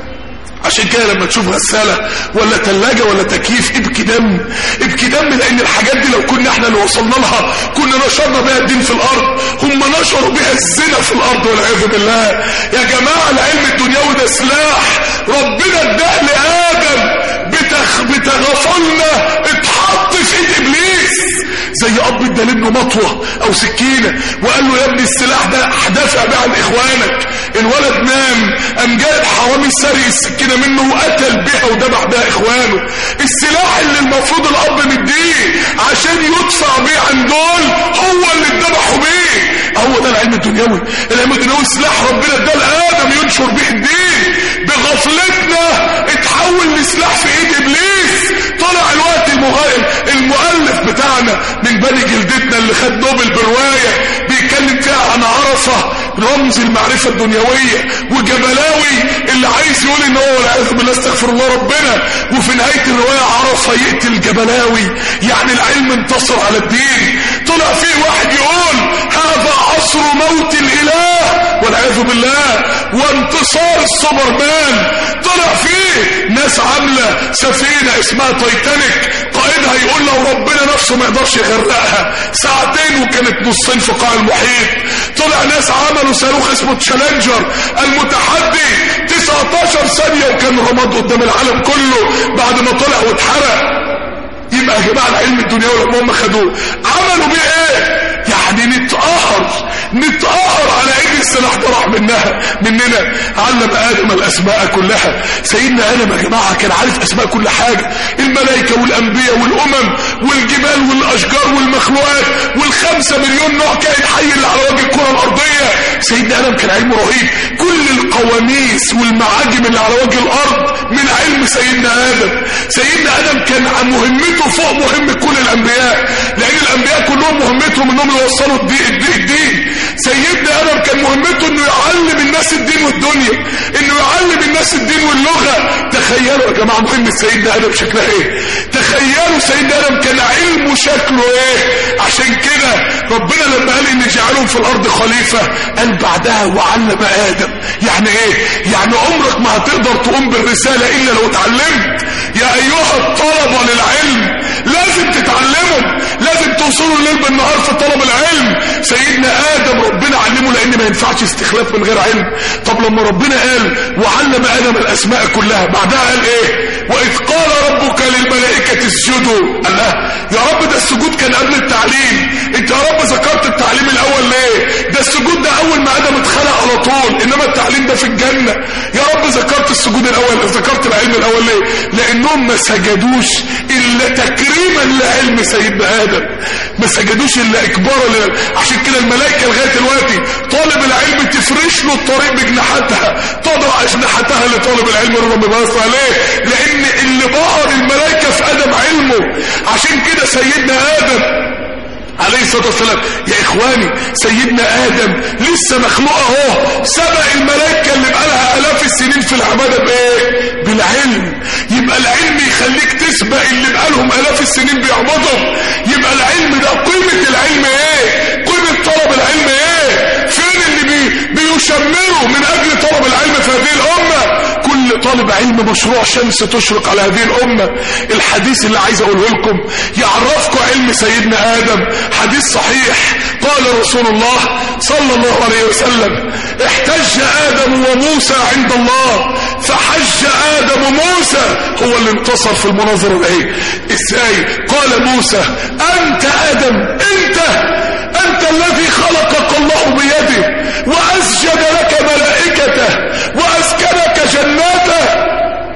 عشان كده لما تشوف غسالة ولا تلاجة ولا تكييف ابكي دم ابكي دم لان الحاجات دي لو كنا احنا اللي وصلنا لها كنا نشرنا بها الدين في الارض هم نشروا بها الزنا في الارض والعياذ بالله يا جماعة العلم الدنيوي ده سلاح ربنا اداه لآدم بتخ... بتغفلنا اتحط في ايد ابليس زي اب ادى لابنه مطوه او سكينه وقال له يا ابني السلاح ده هدافع بيه عن اخوانك الولد نام قام جايب حرامي سرق السكينه منه وقتل بيها وذبح بيها اخوانه السلاح اللي المفروض الاب مديه عشان يدفع بيه عن دول هو اللي اتذبحوا بيه هو ده العلم الدنيوي العلم الدنيوي سلاح ربنا اداه لادم ينشر بيه الدين بغفلتنا اتحول لسلاح في ايد ابليس طلع الوقت المؤلف بتاعنا من بني جلدتنا اللي خد نوبل بروايه بيتكلم فيها عن عرفه رمز المعرفه الدنيويه وجبلاوي اللي عايز يقول ان هو والعياذ بالله استغفر الله ربنا وفي نهايه الروايه عرفه يقتل جبلاوي يعني العلم انتصر على الدين طلع فيه واحد يقول هذا عصر موت الاله والعياذ بالله وانتصار السوبرمان طلع فيه ناس عاملة سفينة اسمها تايتانيك قائدها يقول لو ربنا نفسه ما يقدرش يغرقها ساعتين وكانت نصين في قاع المحيط طلع ناس عملوا صاروخ اسمه تشالنجر المتحدي 19 ثانية وكان رماد قدام العالم كله بعد ما طلع واتحرق يبقى يا جماعه العلم الدنيوي لما هم خدوه عملوا بيه ايه يعني نتقهر نتقهر على ايدي السلاح ده راح منها مننا علم ادم الاسماء كلها سيدنا ادم يا جماعه كان عارف اسماء كل حاجه الملائكه والانبياء والامم والجبال والاشجار والمخلوقات والخمسة مليون نوع كائن حي اللي على وجه الكره الارضيه سيدنا ادم كان علمه رهيب كل القواميس والمعاجم اللي على وجه الارض من علم سيدنا ادم سيدنا ادم كان مهمته فوق مهم كل الانبياء لان الانبياء كلهم مهمتهم انهم يوصلوا الدين, الدين. سيدنا ادم كان مهمته انه يعلم الناس الدين والدنيا انه يعلم الناس الدين واللغه تخيلوا يا جماعه مهمه سيدنا ادم شكلها ايه تخيلوا سيدنا ادم كان علمه شكله ايه عشان كده ربنا لما قال ان جعلهم في الارض خليفه قال بعدها وعلم ادم يعني ايه يعني عمرك ما هتقدر تقوم بالرساله الا لو اتعلمت يا ايها الطلبه للعلم لازم تتعلموا لازم توصلوا الليل بالنهار في طلب العلم سيدنا ادم ربنا علمه لان ما ينفعش استخلاف من غير علم طب لما ربنا قال وعلم ادم الاسماء كلها بعدها قال ايه واذ قال ربك للملائكه اسجدوا قال لا يا رب ده السجود كان قبل التعليم انت يا رب ذكرت التعليم الاول ليه ده السجود ده اول ما ادم اتخلق على طول انما التعليم ده في الجنه يا رب ذكرت السجود الاول ذكرت العلم الاول ليه لانهم ما سجدوش الا تكريما لعلم سيدنا ادم ما سجدوش الا اكبارا لله عشان كده الملائكه لغايه دلوقتي طالب العلم تفرش له الطريق بجناحاتها تضع اجنحتها لطالب العلم ربنا بيبص عليه لان اللي بقر الملائكه في ادم علمه عشان كده سيدنا ادم عليه الصلاة والسلام يا إخواني سيدنا آدم لسه مخلوق اهو سبق الملائكة اللي بقالها آلاف السنين في العبادة بإيه؟ بالعلم يبقى العلم يخليك تسبق اللي بقالهم آلاف السنين بيعبدهم يبقى العلم ده قيمة العلم إيه؟ قيمة طلب العلم إيه؟ فين اللي بي بيشمروا من أجل طلب العلم في هذه الأمة كل طالب علم مشروع شمس تشرق على هذه الأمة الحديث اللي عايز أقوله لكم يعرفكم علم سيدنا آدم حديث صحيح قال رسول الله صلى الله عليه وسلم احتج آدم وموسى عند الله فحج آدم موسى هو اللي انتصر في المناظرة ده ازاي قال موسى أنت آدم أنت أنت الذي خلقك الله بيده وأسجد لك ملائكته وأسكنك جناته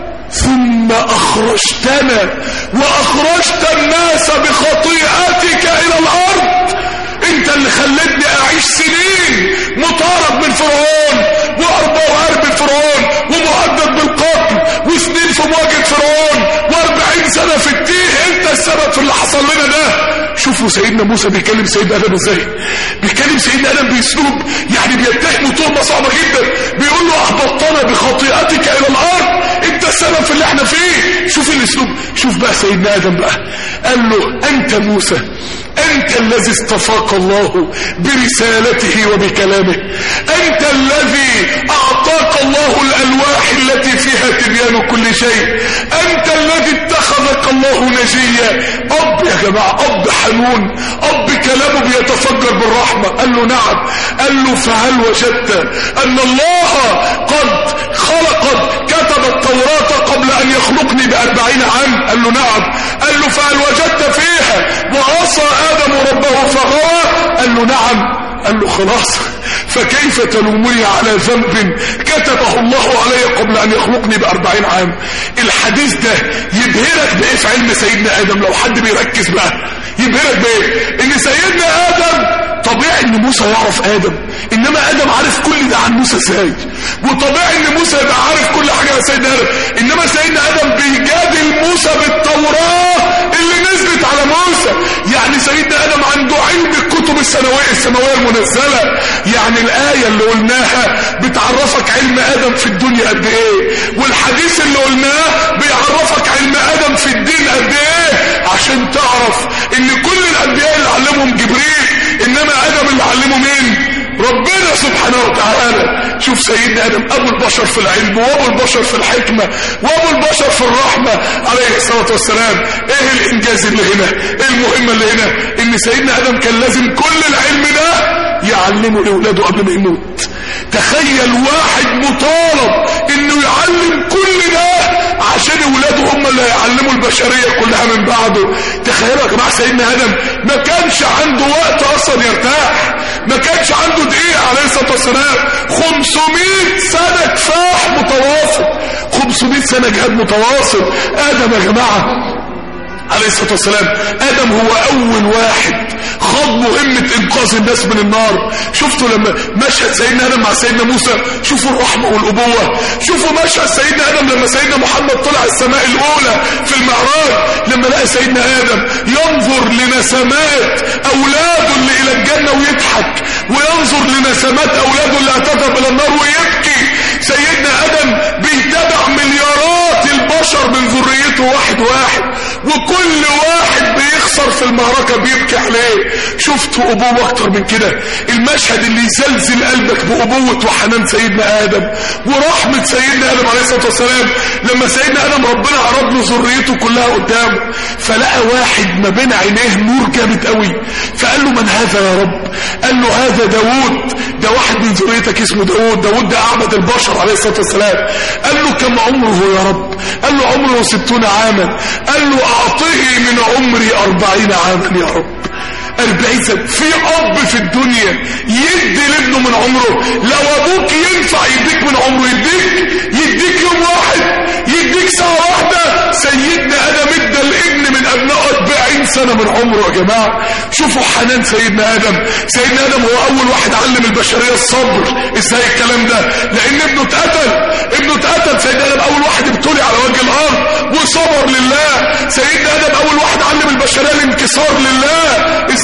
ثم أخرجتنا وأخرجت الناس بخطيئتك إلى الأرض انت اللي خلتني اعيش سنين مطارد من فرعون واربع من فرعون ومهدد بالقتل وسنين في مواجهة فرعون واربعين سنة في التيه انت السبب في اللي حصل لنا ده شوفوا سيدنا موسى بيكلم سيدنا ادم ازاي بيكلم سيدنا ادم باسلوب يعني بيتهمه تهمه صعبه جدا بيقول له احبطتنا بخطيئتك الى الارض انت السبب في اللي احنا فيه شوف الاسلوب شوف بقى سيدنا ادم بقى قال له انت موسى انت الذي اصطفاك الله برسالته وبكلامه انت الذي اعطاك الله الالواح التي فيها تبيان كل شيء انت الذي اتخذك الله نجيا اب يا جماعه اب حنون اب كلامه بيتفجر بالرحمه قال له نعم قال له فهل وجدت ان الله قد خلق كتب التوراة قبل ان يخلقني باربعين عام قال له نعم قال له فهل وجدت فيها وعصى ادم ربه فغوى قال له نعم قال له خلاص فكيف تلومني على ذنب كتبه الله علي قبل ان يخلقني باربعين عام الحديث ده يبهرك بايه في علم سيدنا ادم لو حد بيركز بقى يبهرك بايه ان سيدنا ادم طبيعي ان موسى يعرف ادم انما ادم عارف كل ده عن موسى ازاي وطبيعي ان موسى يبقى عارف كل حاجه عن سيدنا ادم انما سيدنا ادم بيجادل موسى بالتوراه اللي نزلت على موسى يعني سيدنا ادم عنده علم الكتب السماويه السماويه المنزله يعني الايه اللي قلناها بتعرفك علم ادم في الدنيا قد ايه والحديث اللي قلناه بيعرفك علم ادم في الدين قد ايه عشان تعرف ان كل الانبياء اللي علمهم جبريل انما ادم اللي علمه مين ربنا سبحانه وتعالى شوف سيدنا ادم ابو البشر في العلم وابو البشر في الحكمة وابو البشر في الرحمة عليه الصلاة والسلام ايه الانجاز اللي هنا ايه المهمة اللي هنا ان سيدنا ادم كان لازم كل العلم ده يعلمه لاولاده قبل ما يموت تخيل واحد مطالب انه يعلم كل ده عشان اولاده هم اللي هيعلموا البشرية كلها من بعده تخيلوا يا جماعة سيدنا ادم ما كانش عنده وقت اصلا يرتاح ما كانش عنده دقيقة عليه الصلاة والسلام 500 سنة كفاح متواصل 500 سنة جهاد متواصل ادم يا جماعة عليه الصلاة والسلام آدم هو أول واحد خاض مهمة إنقاذ الناس من النار شفتوا لما مشهد سيدنا آدم مع سيدنا موسى شوفوا الرحمة والأبوة شوفوا مشهد سيدنا آدم لما سيدنا محمد طلع السماء الأولى في المعراج لما لقى سيدنا آدم ينظر لنسمات أولاده اللي إلى الجنة ويضحك وينظر لنسمات أولاده اللي هتذهب إلى النار ويبكي سيدنا آدم بيتابع مليارات البشر من ذريته واحد واحد وكل واحد بيخسر في المعركة بيبكي عليه شفتوا أبوه أكتر من كده المشهد اللي يزلزل قلبك بأبوة وحنان سيدنا آدم ورحمة سيدنا آدم عليه الصلاة والسلام لما سيدنا آدم ربنا عرض له ذريته كلها قدامه فلقى واحد ما بين عينيه نور جامد قوي فقال له من هذا يا رب قال له هذا داوود ده واحد من ذريتك اسمه داوود داوود ده أعبد البشر عليه الصلاة والسلام قال له كم عمره يا رب قال له عمره ستون عاما قال له أعطيه من عمري أربعين عاما يا رب أربعين سنة في أب في الدنيا يدي لابنه من عمره لو أبوك ينفع يديك من عمره يديك يديك يوم واحد يديك ساعة واحدة سيدنا آدم ادى الابن من أبنائه 40 سنة من عمره يا جماعة شوفوا حنان سيدنا آدم سيدنا آدم هو أول واحد علم البشرية الصبر ازاي الكلام ده لأن ابنه اتقتل ابنه اتقتل سيدنا آدم أول واحد ابتلي على وجه الأرض وصبر لله سيدنا آدم أول واحد علم البشرية الانكسار لله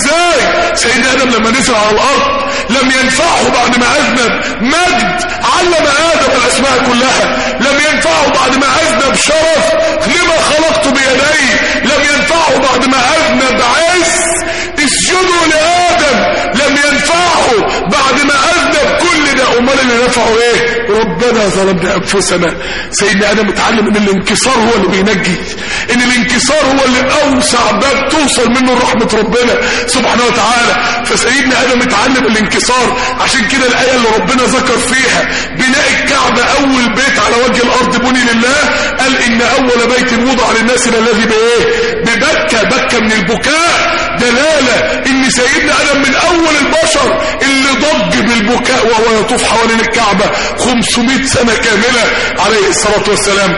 ازاي سيدنا آدم لما نزل على الأرض لم ينفعه بعد ما أذنب مجد علم آدم الأسماء كلها لم ينفعه بعد ما أذنب شرف لما خلقت بيدي لم ينفعه بعد ما أذنب عز اسجدوا لآدم لم ينفعه بعد ما أذنب كل ده أمال اللي نفعه ايه ربنا ظلمنا أنفسنا سيدنا آدم اتعلم ان الانكسار هو اللي بينجي ان الانكسار هو اللي أوسع باب توصل منه رحمة ربنا سبحانه وتعالى فسيدنا آدم اتعلم الانكسار عشان كده الآية اللي ربنا ذكر فيها بناء الكعبة أول بيت على وجه الأرض بني لله قال إن أول بيت وضع للناس الذي بإيه ببكة بكة من البكاء دلالة ان سيدنا ادم من اول البشر اللي ضج بالبكاء وهو يطوف حوالين الكعبة 500 سنة كاملة عليه الصلاة والسلام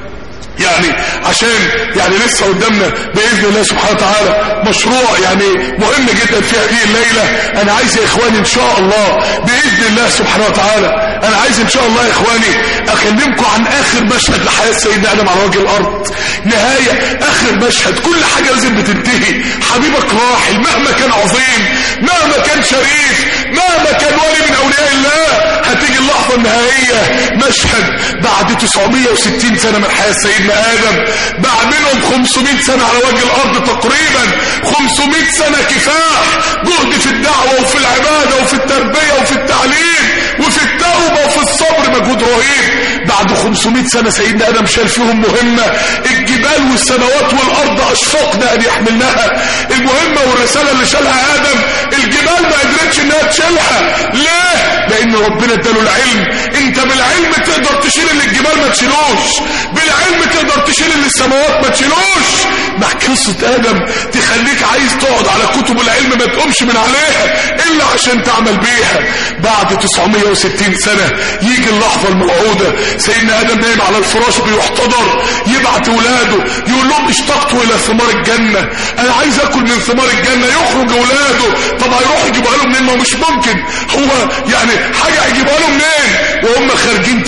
يعني عشان يعني لسه قدامنا بإذن الله سبحانه وتعالى مشروع يعني مهم جدا في هذه الليلة أنا عايز يا إخواني إن شاء الله بإذن الله سبحانه وتعالى أنا عايز إن شاء الله يا إخواني أكلمكم عن آخر مشهد لحياة سيدنا آدم على وجه الأرض نهاية آخر مشهد كل حاجة لازم بتنتهي حبيبك راحل مهما كان عظيم مهما كان شريف مهما كان ولي من أولياء الله هتيجي اللحظة النهائية مشهد بعد 960 سنة من حياة سيدنا آدم بعد منهم 500 سنة على وجه الأرض تقريبا 500 سنة كفاح جهد في الدعوة وفي العبادة وفي التربية وفي التعليم وفي التوبة وفي الصبر مجهود رهيب بعد 500 سنة سيدنا آدم شال فيهم مهمة الجبال والسماوات والأرض أشفقنا أن يحملناها المهمة والرسالة اللي شالها آدم الجبال ما قدرتش إنها تشيلها ليه؟ لأن ربنا اداله العلم أنت بالعلم تقدر تشيل اللي الجبال ما تشيلوش بالعلم تقدر تشيل اللي السماوات ما تشيلوش مع قصة آدم تخليك عايز تقعد على كتب العلم ما تقومش من عليها إلا عشان تعمل بيها بعد 960 سنة يجي اللحظة الموعودة سيدنا آدم نايم على الفراش بيحتضر يبعت ولاده يقول لهم اشتقت إلى ثمار الجنة أنا عايز أكل من ثمار الجنة يخرج ولاده طب هيروح يجيبها له منين ما مش ممكن هو يعني حاجة هيجيبها له منين وهم خارجين تيجي الملائكة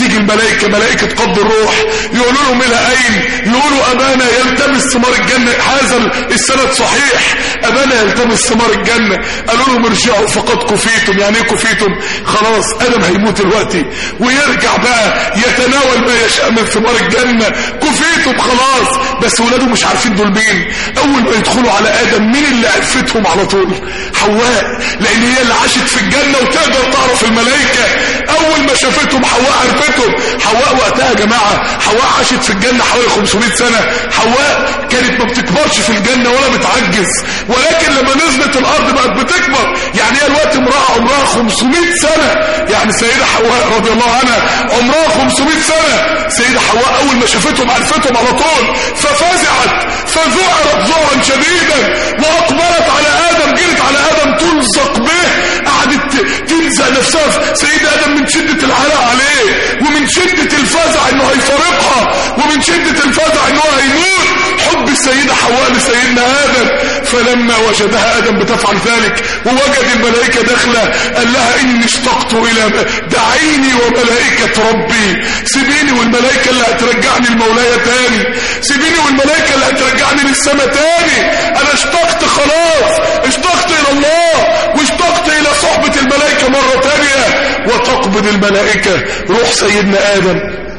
الملائكة ملائكة قبض الروح يقولوا لهم الى اين يقولوا ابانا يلتمس ثمار الجنة هذا السند صحيح ابانا يلتمس ثمار الجنة قالوا لهم ارجعوا فقد كفيتم يعني ايه كفيتم خلاص ادم هيموت دلوقتي ويرجع بقى يتناول ما يشاء من ثمار الجنة كفيتم خلاص بس ولاده مش عارفين دول مين اول ما يدخلوا على ادم مين اللي عرفتهم على طول حواء لان هي اللي عاشت في الجنة وتقدر تعرف الملائكة اول ما شافتهم حواء عرفتهم حواء وقتها يا جماعة حواء عاشت في الجنة حوالي 500 سنة حواء كانت ما بتكبرش في الجنة ولا بتعجز ولكن لما نزلت الارض بقت بتكبر يعني هي الوقت امرأة عمرها 500 سنة يعني سيدة حواء رضي الله عنها عمرها 500 سنة سيدة حواء اول ما شافتهم عرفتهم على طول ففزعت فذعرت ذعرا شديدا واقبلت على ادم جرت على ادم تلصق به قعدت تلزق نفسها في سيدة ادم من شدة العلاء عليه ومن شدة الفزع انه هيفارقها ومن شدة الفزع انه هيموت حب السيدة حواء لسيدنا ادم فلما وجدها ادم بتفعل ذلك ووجد الملائكة داخله قال لها اني اشتقت الى دعيني وملائكة ربي سيبيني والملائكة اللي هترجعني المولاية تاني سيبيني والملائكة اللي هترجعني للسماء تاني انا اشتقت خلاص اشتقت الى الله واشتقت الى صحبة الملائكة مرة تانية وتقبض الملائكة روح سيدنا ادم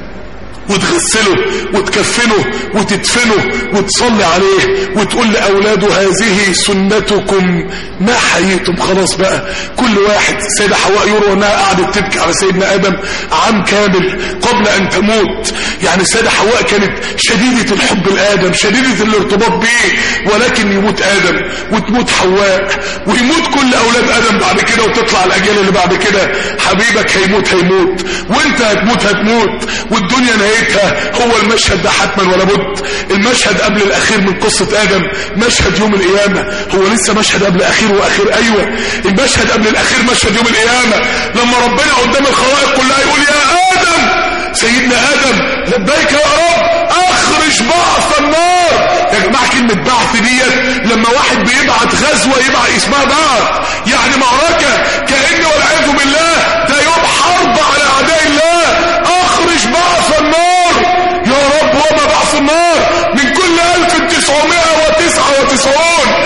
وتغسله وتكفنه وتدفنه وتصلي عليه وتقول لأولاده هذه سنتكم ما حييتم خلاص بقى كل واحد سيدة حواء يروى انها قعدت تبكي على سيدنا آدم عام كامل قبل أن تموت يعني سيدة حواء كانت شديدة الحب لآدم شديدة الارتباط به ولكن يموت آدم وتموت حواء ويموت كل أولاد آدم بعد كده وتطلع الأجيال اللي بعد كده حبيبك هيموت هيموت وانت هتموت هتموت والدنيا نهاية نهايتها هو المشهد ده حتما ولا بد المشهد قبل الاخير من قصة ادم مشهد يوم القيامة هو لسه مشهد قبل اخير واخير ايوه المشهد قبل الاخير مشهد يوم القيامة لما ربنا قدام الخلائق كلها يقول يا ادم سيدنا ادم لبيك يا رب اخرج بعث النار يا جماعة كلمة بعث ديت لما واحد بيبعت غزوة يبعت اسمها بعث يعني معركة كأن والعياذ بالله ده يوم حرب على اعداء الله اخرج بعث النار يا رب وما بعث النار من كل 1999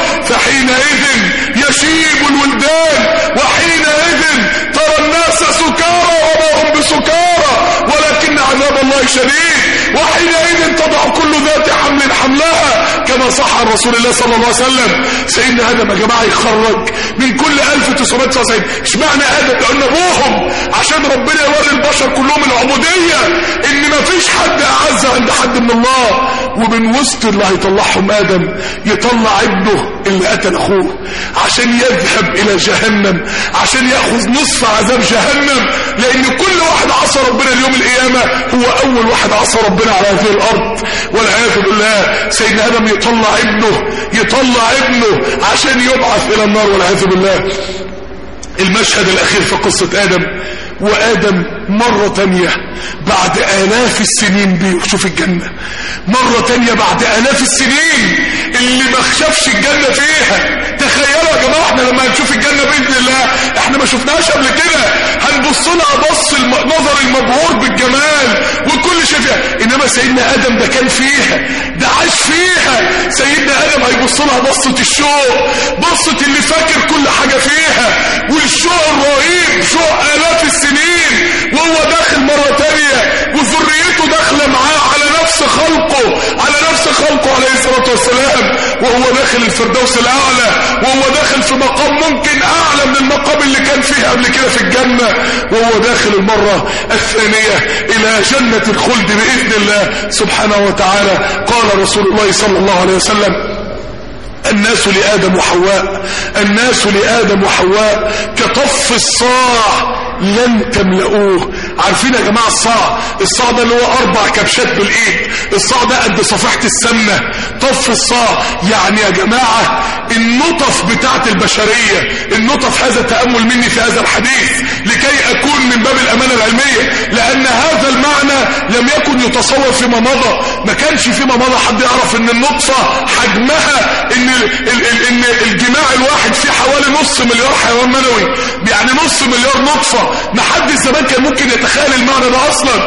فحينئذ يشيب الولدان وحينئذ ترى الناس سكارى وما هم بسكارى ولكن عذاب الله شديد وحينئذ تضع كل ذات حمل حملها كما صح عن رسول الله صلى الله عليه وسلم سيدنا ادم يا جماعه يخرج من كل 1999 اشمعنى ادم لان ابوهم عشان ربنا يوري البشر كلهم العبوديه ان ما فيش حد اعز عند حد من الله ومن وسط اللي هيطلعهم ادم يطلع ابنه اللي قتل اخوه عشان يذهب الى جهنم عشان ياخذ نصف عذاب جهنم لان كل واحد عصى ربنا اليوم القيامه هو اول واحد عصى ربنا على هذه الارض والعياذ بالله سيدنا ادم يطلع ابنه يطلع ابنه عشان يبعث الى النار والعياذ بالله المشهد الاخير في قصة ادم وادم مرة تانية بعد الاف السنين بيشوف الجنة مرة تانية بعد الاف السنين اللي ما خشفش الجنة فيها تخيلوا يا جماعة احنا لما هنشوف الجنة باذن الله احنا ما شفناهاش قبل كده هنبص لها بص النظر المبهور بالجمال وكل شيء فيها انما سيدنا ادم ده كان فيها ده عاش فيها سيدنا ادم هيبص لها بصة الشوق بصة اللي فاكر كل حاجة فيها والشوق الرهيب شوق الاف السنين وهو داخل مرة تانية وذريته داخلة معاه على نفس خلقه على نفس خلقه عليه الصلاة والسلام وهو داخل الفردوس الاعلى وهو داخل في مقام ممكن اعلى من المقام اللي كان فيه قبل كده في الجنة وهو داخل المرة الثانية الى جنة الخلد باذن الله سبحانه وتعالى قال رسول الله صلى الله عليه وسلم الناس لآدم وحواء الناس لآدم وحواء كطف الصاع لن تملؤوه عارفين يا جماعة الصاع الصاع ده اللي هو أربع كبشات بالإيد الصاع ده قد صفحة السمنة طف الصاع يعني يا جماعة النطف بتاعت البشرية النطف هذا تأمل مني في هذا الحديث لكي أكون من باب الأمانة العلمية لأن هذا المعنى لم يكن يتصور فيما مضى ما كانش فيما مضى حد يعرف ان النطفة حجمها ان, ال ال ال إن الجماع الواحد فيه حوالي نص مليار حيوان منوي يعني نص مليار نطفة ما حد زمان كان ممكن يتخيل المعنى ده اصلا ان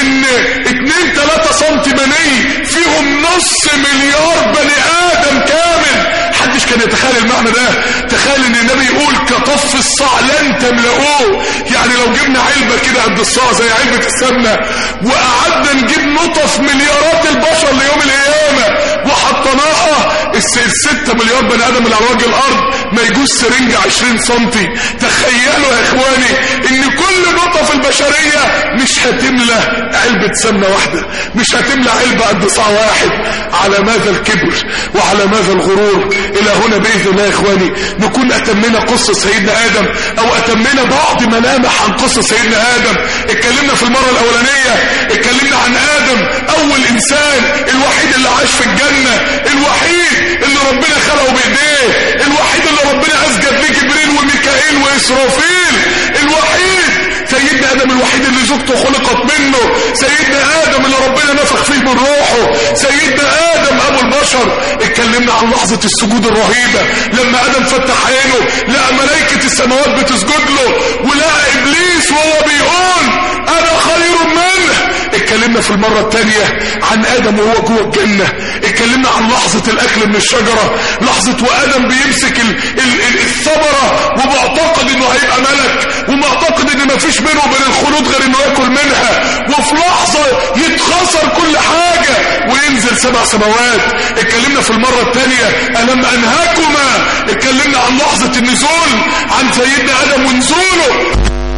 ان 2 3 سم مني فيهم نص مليار بني ادم كامل محدش كان يتخيل المعنى ده تخيل ان النبي يقول كطف الصاع لن تملؤوه يعني لو جبنا علبة كده قد الصاع زي علبة السمنة وقعدنا نجيب نطف مليارات البشر ليوم القيامة وحطيناها الستة مليار بني ادم اللي على وجه الارض ما يجوز سرنجة 20 سنتي تخيلوا يا اخواني ان كل نطف البشرية مش هتملى علبة سمنة واحدة مش هتملى علبة قد صاع واحد على ماذا الكبر وعلى ماذا الغرور الى هنا باذن الله يا اخواني نكون اتمنا قصة سيدنا ادم او اتمنا بعض ملامح عن قصة سيدنا ادم اتكلمنا في المرة الاولانية اتكلمنا عن ادم اول انسان الوحيد اللي عاش في الجنة الوحيد اللي ربنا خلقه بايديه الوحيد اللي ربنا اسجد ليه جبريل وميكائيل واسرافيل الوحيد سيدنا ادم الوحيد اللي زوجته خلقت منه سيدنا ادم اللي ربنا نفخ فيه من روحه سيدنا ادم ابو البشر اتكلمنا عن لحظة السجود الرهيبة لما ادم فتح عينه لقى ملائكة السماوات بتسجد له ولقى ابليس وهو بيقول انا خير منه اتكلمنا في المرة التانية عن ادم وهو جوه الجنة اتكلمنا عن لحظة الاكل من الشجرة لحظة وادم بيمسك ال ال ال الثمرة ومعتقد انه هيبقى ملك ومعتقد ان مفيش بينه وبين الخلود غير انه ياكل منها وفي لحظة يتخسر كل حاجة وينزل سبع سماوات اتكلمنا في المرة التانية ألم أنهاكما اتكلمنا عن لحظة النزول عن سيدنا آدم ونزوله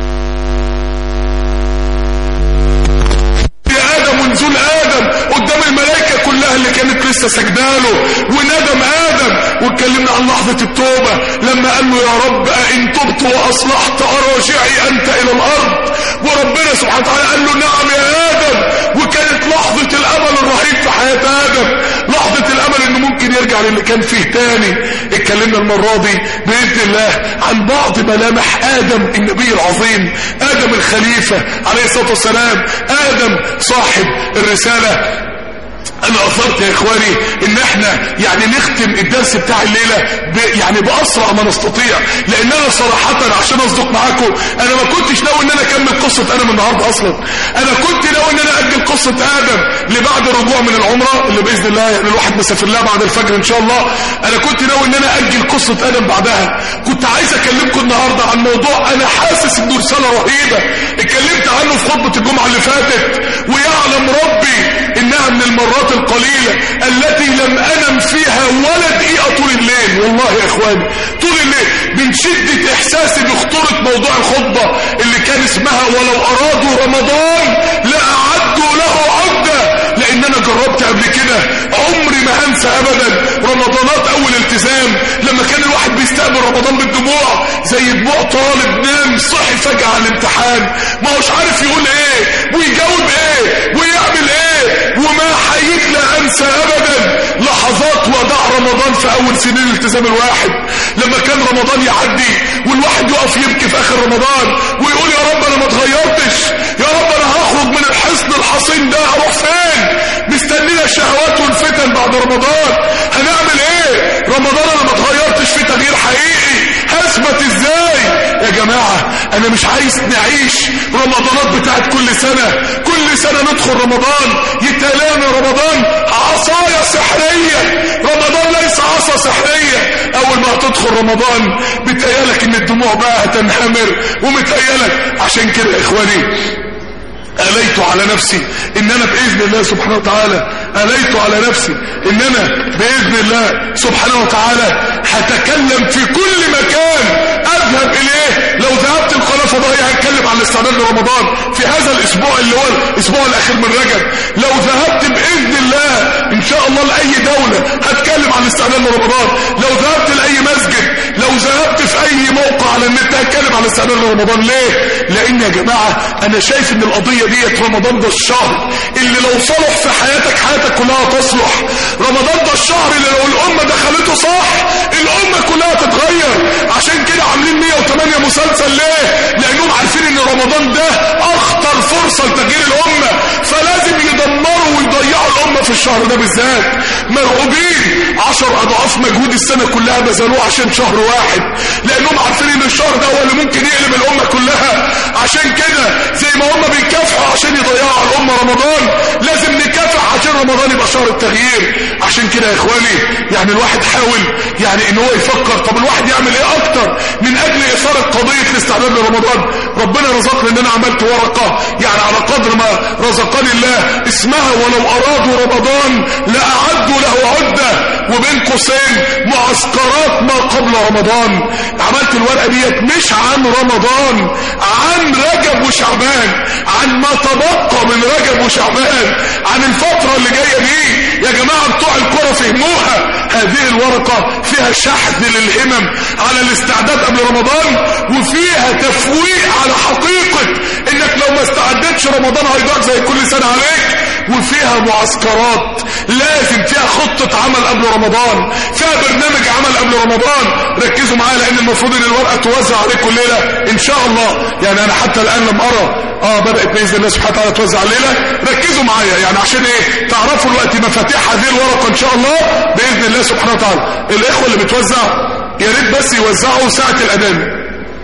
يا آدم ونزول آدم قدام الملائكة كلها اللي كانت لسه سجداله وندم آدم واتكلمنا عن لحظة التوبة لما قال له يا رب أئن تبت وأصلحت أراجعي أنت إلى الأرض وربنا سبحانه وتعالى قال له نعم يا آدم وكانت لحظة الأمل الرهيب في حياة آدم لحظة الأمل إنه ممكن يرجع للي كان فيه تاني اتكلمنا المرة دي بإذن الله عن بعض ملامح آدم النبي العظيم آدم الخليفة عليه الصلاة والسلام آدم صاحب الرسالة انا اثرت يا اخواني ان احنا يعني نختم الدرس بتاع الليلة ب يعني باسرع ما نستطيع لان انا صراحة عشان اصدق معاكم انا ما كنتش ناوي ان انا اكمل قصة ادم النهاردة اصلا انا كنت ناوي ان انا اجل قصة ادم لبعد الرجوع من العمرة اللي باذن الله يعني الواحد مسافر لها بعد الفجر ان شاء الله انا كنت ناوي ان انا اجل قصة ادم بعدها كنت عايز اكلمكم النهاردة عن موضوع انا حاسس انه رسالة رهيبة اتكلمت عنه في خطبة الجمعة اللي فاتت ويعلم ربي انها من المرات القليلة التي لم انم فيها ولا دقيقة طول الليل والله يا اخواني طول الليل من شدة احساسي بخطورة موضوع الخطبة اللي كان اسمها ولو ارادوا رمضان لاعدوا له عدة لان انا جربت قبل كده عمري ما هنسى ابدا رمضانات اول التزام لما كان الواحد بيستقبل رمضان بالدموع زي دموع طالب نام صحي فجأة على الامتحان ما هوش عارف يقول ايه ويجاوب ايه ويعمل ايه وما حييت لا انسى ابدا لحظات وداع رمضان في اول سنين الالتزام الواحد لما كان رمضان يعدي والواحد يقف يبكي في اخر رمضان ويقول يا رب انا ما اتغيرتش يا رب انا هخرج من الحصن الحصين ده اروح فين مستنينا الشهوات والفتن بعد رمضان هنعمل ايه رمضان انا ما اتغيرتش في تغيير حقيقي هثبت ازاي يا جماعة انا مش عايز نعيش رمضانات بتاعت كل سنة كل سنة ندخل رمضان يتلانا رمضان عصايا سحرية رمضان ليس عصا سحرية اول ما تدخل رمضان بتقيالك ان الدموع بقى هتنهمر ومتقيالك عشان كده يا اخواني أليت على نفسي إن أنا بإذن الله سبحانه وتعالى أليت على نفسي إن أنا بإذن الله سبحانه وتعالى هتكلم في كل مكان أذهب إليه لو ذهبت القناة فضائية هتكلم عن الاستعداد لرمضان في هذا الأسبوع اللي هو الأسبوع الأخير من رجب لو ذهبت بإذن الله إن شاء الله لأي دولة هتكلم عن الاستعداد لرمضان لو ذهبت لأي مسجد لو ذهبت في أي موقع على النت هتكلم عن الاستعداد لرمضان ليه؟ لأن يا جماعة أنا شايف إن القضية ديت رمضان ده الشهر اللي لو صلح في حياتك حياتك كلها تصلح رمضان ده الشهر اللي لو الأمة دخلته صح الأمة كلها تتغير عشان كده عاملين 108 مسلسل ليه لأنهم عارفين ان رمضان ده أخطر فرصة لتغيير الأمة فلازم يدمروا ويضيعوا الأمة في الشهر ده بالذات مرعوبين عشر أضعاف مجهود السنة كلها بذلوه عشان شهر واحد لأنهم عارفين ان الشهر ده هو اللي ممكن يقلب الأمة كلها عشان كده زي ما هم بيكافحوا عشان يضيعوا على الأمة شهر التغيير عشان كده يا اخواني يعني الواحد حاول يعني ان هو يفكر طب الواحد يعمل ايه اكتر من اجل اثارة قضية الاستعداد لرمضان ربنا رزقني ان انا عملت ورقة يعني على قدر ما رزقني الله اسمها ولو ارادوا رمضان لاعدوا له عدة وبين قوسين معسكرات ما قبل رمضان عملت الورقة ديت مش عن رمضان عن رجب وشعبان عن ما تبقى من رجب وشعبان عن الفترة اللي جاية دي يا جماعة بتوع الكرة فهموها هذه الورقة فيها شحذ للهمم على الاستعداد قبل رمضان وفيها تفويق على حقيقة انك لو ما استعدتش رمضان هيضاق زي كل سنة عليك وفيها معسكرات لازم فيها خطة عمل قبل رمضان فيها برنامج عمل قبل رمضان ركزوا معايا لان المفروض ان الورقة توزع عليكم الليلة ان شاء الله يعني انا حتى الان لم ارى اه بدأت بإذن الله سبحانه وتعالى توزع الليلة ركزوا معايا يعني عشان ايه تعرفوا الوقت مفاتيح هذه الورقة ان شاء الله بإذن الله سبحانه وتعالى الاخوة اللي بتوزع يا ريت بس يوزعوا ساعة الاذان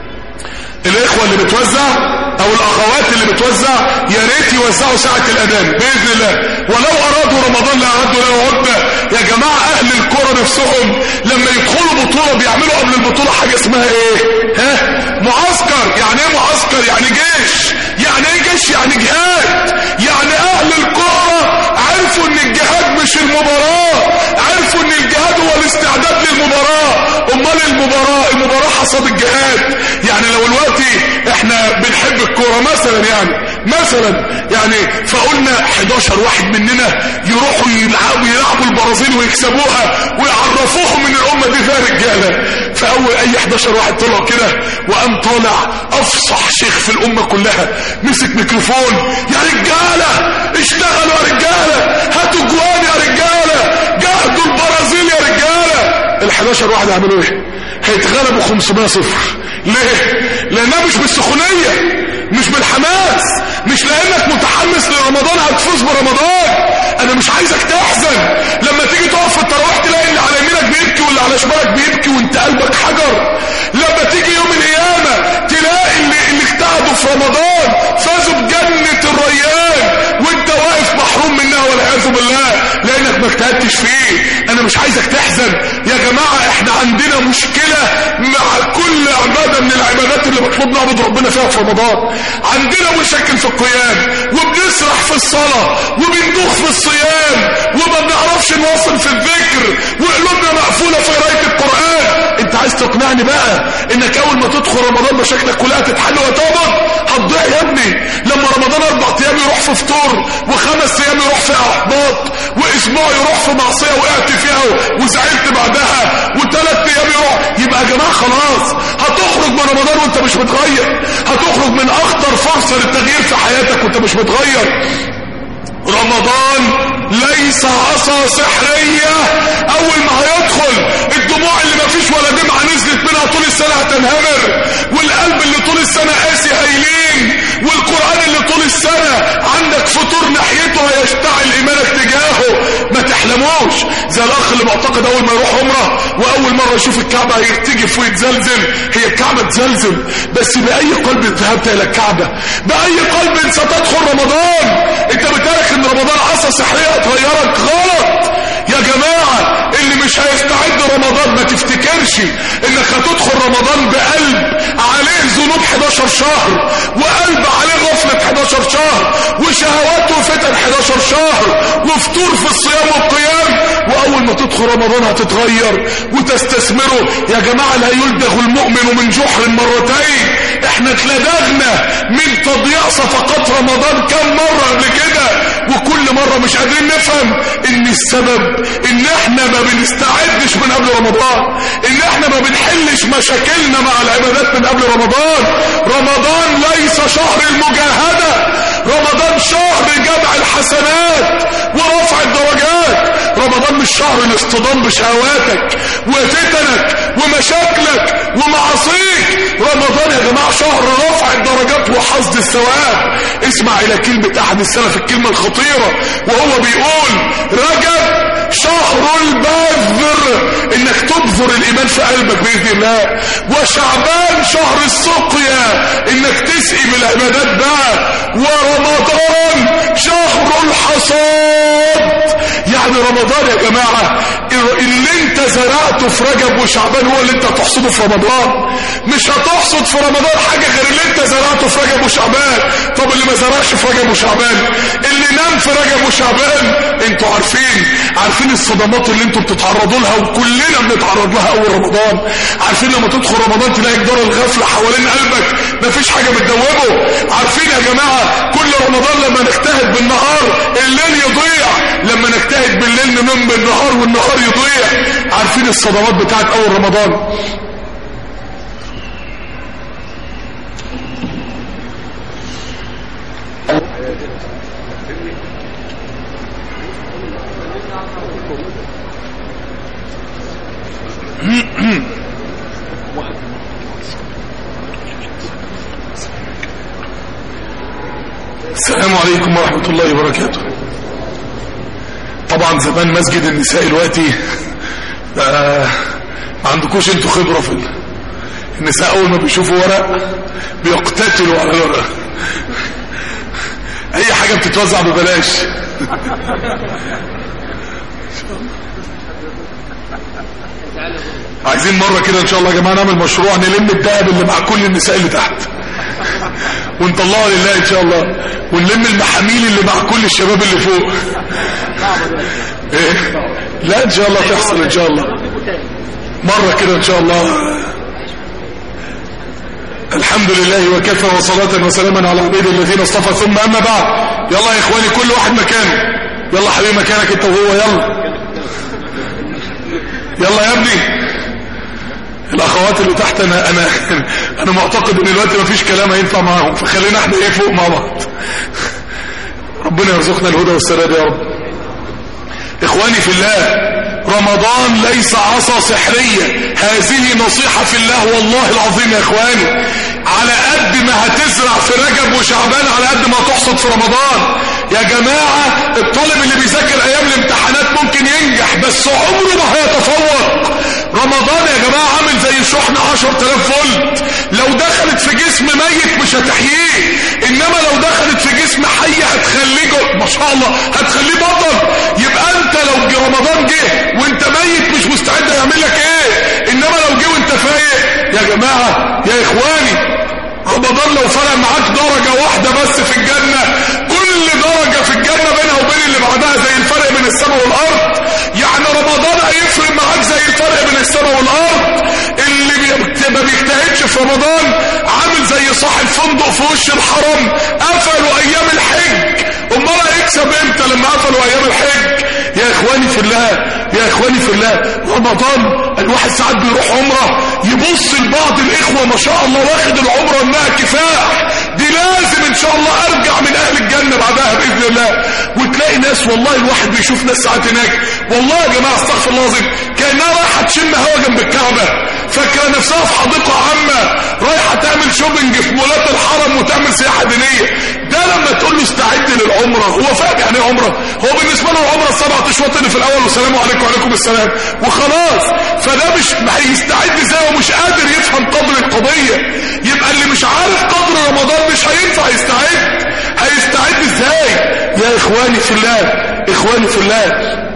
الاخوة اللي بتوزع او الاخوات اللي بتوزع يا ريت يوزعوا ساعة الاذان باذن الله ولو ارادوا رمضان لاعدوا له عدة يا جماعة اهل الكرة نفسهم لما يدخلوا بطولة بيعملوا قبل البطولة حاجة اسمها ايه ها معسكر يعني ايه معسكر يعني جيش يعني ايه جيش يعني جهاد يعني اهل الكرة عرفوا ان الجهاد مش المباراة عرفوا ان الجهاد هو الاستعداد للمباراة امال المباراة المباراة حصاد الجهاد يعني لو الوقت احنا بنحب الكورة مثلا يعني مثلا يعني فقلنا 11 واحد مننا يروحوا يلعبوا يلعبوا البرازيل ويكسبوها ويعرفوهم ان الامة دي فيها رجالة فاول اي 11 واحد طلع كده وقام طالع افصح شيخ في الامة كلها مسك ميكروفون يا رجالة اشتغلوا يا رجالة هاتوا جوان يا رجالة جاهدوا البرازيل يا رجالة ال 11 واحد يعملوا ايه هيتغلبوا 500 صفر ليه لانها مش بالسخونية مش بالحماس مش لانك متحمس لرمضان هتفوز برمضان انا مش عايزك تحزن لما تيجي تقف في التراويح تلاقي اللي على يمينك بيبكي واللي على شمالك بيبكي وانت قلبك حجر لما تيجي يوم القيامة تلاقي اللي, اللي اجتهدوا في رمضان فازوا بجنة الريان وانت واقف محروم منها والعياذ بالله لانك ما اجتهدتش فيه انا مش عايزك تحزن يا جماعة احنا عندنا مشكلة مع كل عبادة من العبادات اللي مطلوب نعبد ربنا فيها في رمضان عندنا مشاكل في القيام وبنسرح في الصلاة وبندوخ في الصيام وما بنعرفش نواصل في الذكر وقلوبنا مقفولة في قراية القرآن انت عايز تقنعني بقى انك اول ما تدخل رمضان مشاكلك كلها تتحل وتقبض هتضيع يا ابني لما رمضان اربع ايام يروح في فطور وخمس ايام يروح في احباط واسبوع يروح في معصية وقعت فيها وزعلت بعدها وثلاث ايام يروح يبقى يا جماعة خلاص هتخرج من رمضان وانت مش متغير هتخرج من اخطر فرصة للتغيير في حياتك وانت مش متغير رمضان ليس عصا سحرية اول ما هيدخل الدموع اللي ما فيش ولا دمعة نزلت منها طول السنة هتنهمر والقلب اللي طول السنة قاسي هيلين والقرآن اللي طول السنة عندك فطور ناحيته هيشتعل ايمانك تجاهه ما تحلموش زي الاخ اللي معتقد اول ما يروح عمره واول مرة يشوف الكعبة هيرتجف ويتزلزل هي الكعبة تزلزل بس بأي قلب ذهبت الى الكعبة بأي قلب ستدخل رمضان انت بتارك ان رمضان عصا سحرية هتغيرك غلط يا جماعة اللي مش هيستعد رمضان ما تفتكرش انك هتدخل رمضان بقلب عليه ذنوب 11 شهر وقلب عليه غفلة 11 شهر وشهوات وفتن 11 شهر وفطور في الصيام والقيام واول ما تدخل رمضان هتتغير وتستثمره يا جماعة لا يلدغ المؤمن من جحر مرتين احنا اتلدغنا من تضييع صفقات رمضان كم مرة قبل كده وكل مرة مش قادرين نفهم ان السبب ان احنا ما بنستعدش من قبل رمضان ان احنا ما بنحلش مشاكلنا مع العبادات من قبل رمضان رمضان ليس شهر المجاهدة رمضان شهر جمع الحسنات ورفع الدرجات رمضان مش شهر الاصطدام بشهواتك وفتنك ومشاكلك ومعاصيك رمضان يا جماعة شهر رفع الدرجات وحصد الثواب اسمع الى كلمة احد السلف الكلمة الخطيرة وهو بيقول رجب شهر البذر انك تبذر الايمان في قلبك باذن الله وشعبان شهر السقيا انك تسقي بالعبادات بقى ورمضان شهر الحصاد يعني رمضان يا جماعة اللي انت زرعته في رجب وشعبان هو اللي انت هتحصده في رمضان مش هتحصد في رمضان حاجة غير اللي انت زرعته في رجب وشعبان طب اللي ما زرعش في رجب وشعبان اللي نام في رجب وشعبان انتوا عارفين عارفين الصدمات اللي انتوا بتتعرضوا لها وكلنا بنتعرض لها اول رمضان عارفين لما تدخل رمضان تلاقي جدار الغفلة حوالين قلبك مفيش حاجة بتدوبه عارفين يا جماعة كل رمضان لما نجتهد بالنهار الليل يضيع لما نجتهد بالليل ننام بالنهار والنهار يضيع عارفين الصدمات بتاعت اول رمضان السلام عليكم ورحمة الله وبركاته طبعا زمان مسجد النساء دلوقتي آه ما عندكوش انتوا خبرة في ال- النساء اول ما بيشوفوا ورق بيقتتلوا على الورق اي حاجة بتتوزع ببلاش عايزين مرة كده ان شاء الله يا جماعة نعمل مشروع نلم الدهب اللي مع كل النساء اللي تحت ونطلعه لله ان شاء الله ونلم المحاميل اللي مع كل الشباب اللي فوق ايه لا ان شاء الله تحصل ان شاء الله مرة كده ان شاء الله الحمد لله وكفى وصلاة وسلاما على عبيد الذين اصطفى ثم اما بعد يلا يا اخواني كل واحد مكانه يلا حبيبي مكانك انت وهو يلا يلا يا ابني الاخوات اللي تحت انا انا انا معتقد ان دلوقتي مفيش كلام هينفع معاهم فخلينا احنا ايه فوق مع بعض ربنا يرزقنا الهدى والسداد يا رب اخواني في الله رمضان ليس عصا سحرية هذه نصيحة في الله والله العظيم يا اخواني على قد ما هتزرع في رجب وشعبان على قد ما تحصد في رمضان يا جماعة الطالب اللي بيذاكر ايام الامتحانات ممكن ينجح بس عمره ما هيتفوق رمضان يا جماعة عامل زي شحن 10000 فولت لو دخلت في جسم ميت مش هتحييه انما لو دخلت في جسم حي هتخليه جو- ما شاء الله هتخليه بطل يبقى انت لو جه رمضان جه وانت ميت مش مستعد يعمل لك ايه انما لو جه وانت فايق يا جماعة يا اخواني رمضان لو فرق معاك درجة واحدة بس في الجنة كل درجة في الجنة بينها وبين اللي بعدها زي الفرق بين السماء والأرض يعني رمضان هيفرق معاك زي الفرق بين السماء والأرض اللي بي- ما بيجتهدش في رمضان عامل زي صاحب فندق في وش الحرم قفلوا أيام الحج أمال هيكسب امتى لما قفلوا أيام الحج يا إخواني في الله يا إخواني في الله رمضان الواحد ساعات بيروح عمره يبص لبعض الإخوة ما شاء الله واخد العمرة إنها كفاح دي لازم إن شاء الله أرجع من أهل الجنة بعدها بإذن الله وتلاقي ناس والله الواحد بيشوف ناس ساعات هناك والله يا جماعة استغفر الله العظيم كأنها رايحة تشم هوا جنب الكعبة فاكرة نفسها في حديقة عامة رايحة تعمل شوبنج في مولات الحرم وتعمل سياحة دينية ده لما تقول له استعد للعمرة هو فاهم يعني ايه عمرة هو بالنسبة له العمرة السبعة اشواط اللي في الأول والسلام عليكم وعليكم السلام وخلاص فده مش هيستعد ازاي ومش قادر يفهم قدر القضية يبقى اللي مش عارف قدر رمضان مش هينفع يستعد هيستعد ازاي يا اخواني في الله اخواني في الله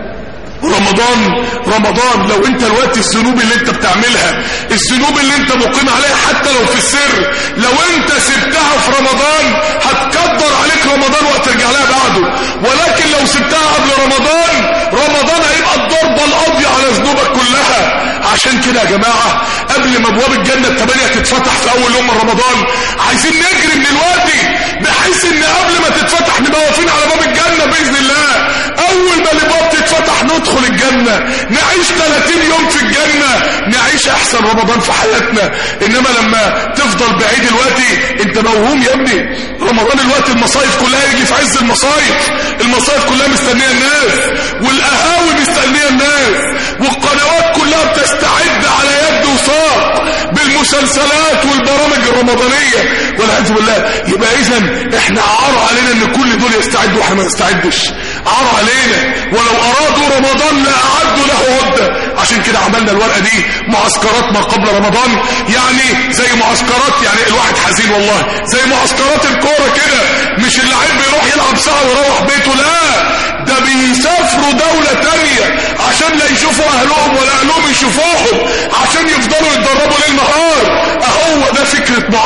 رمضان رمضان لو انت الوقت الذنوب اللي انت بتعملها الذنوب اللي انت مقيم عليها حتى لو في السر لو انت سبتها في رمضان هتكبر عليك رمضان وهترجع لها بعده ولكن لو سبتها قبل رمضان رمضان هيبقى الضربة القاضية على ذنوبك كلها عشان كده يا جماعة قبل ما ابواب الجنة الثمانية تتفتح في اول يوم من رمضان عايزين نجري من دلوقتي بحيث ان قبل ما تتفتح نبقى واقفين على باب الجنة باذن الله اول ما الابواب تتفتح ندخل الجنة نعيش 30 يوم في الجنة نعيش احسن رمضان في حياتنا انما لما تفضل بعيد دلوقتي انت موهوم يا ابني رمضان الوقت المصايف كلها يجي في عز المصايف المصايف كلها مستنية الناس والقهاوي مستنية الناس والقنوات كلها بتستعد على يد وساق بالمسلسلات والبرامج الرمضانية والعياذ بالله يبقى اذا احنا عار علينا ان كل دول يستعدوا واحنا ما نستعدش عار علينا ولو ارادوا رمضان لاعدوا له عده عشان كده عملنا الورقه دي معسكرات ما قبل رمضان يعني زي معسكرات يعني الواحد حزين والله زي معسكرات الكوره كده مش اللعيب بيروح يلعب ساعه ويروح بيته لا ده بيسافروا دوله تانية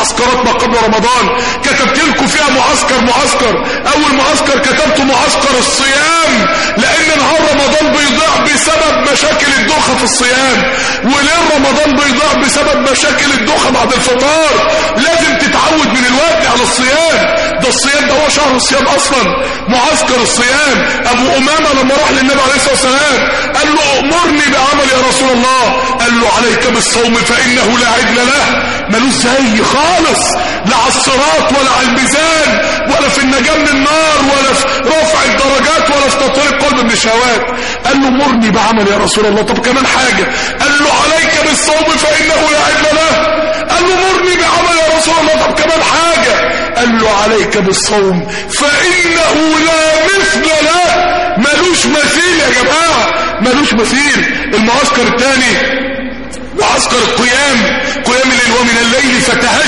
معسكرات ما قبل رمضان كتبت لكم فيها معسكر معسكر اول معسكر كتبته معسكر الصيام لان نهار رمضان بيضيع بسبب مشاكل الدوخة في الصيام وليل رمضان بيضيع بسبب مشاكل الدوخة بعد الفطار لازم تتعود من الوقت على الصيام ده الصيام ده هو شهر الصيام اصلا معسكر الصيام ابو امامة لما راح للنبي عليه الصلاة والسلام قال له امرني بعمل يا رسول الله قال له عليك بالصوم فانه لا عدل له ملوش زي خالص لا على الصراط ولا على الميزان ولا في النجاة من النار ولا في رفع الدرجات ولا في تطهير القلب من الشهوات قال له مرني بعمل يا رسول الله طب كمان حاجة قال له عليك بالصوم فإنه لا عدل له قال له مرني بعمل يا رسول الله طب كمان حاجة قال له عليك بالصوم فإنه لا مثل له ملوش مثيل يا جماعة ملوش مثيل المعسكر الثاني معسكر القيام قيام الليل ومن الليل فتهجد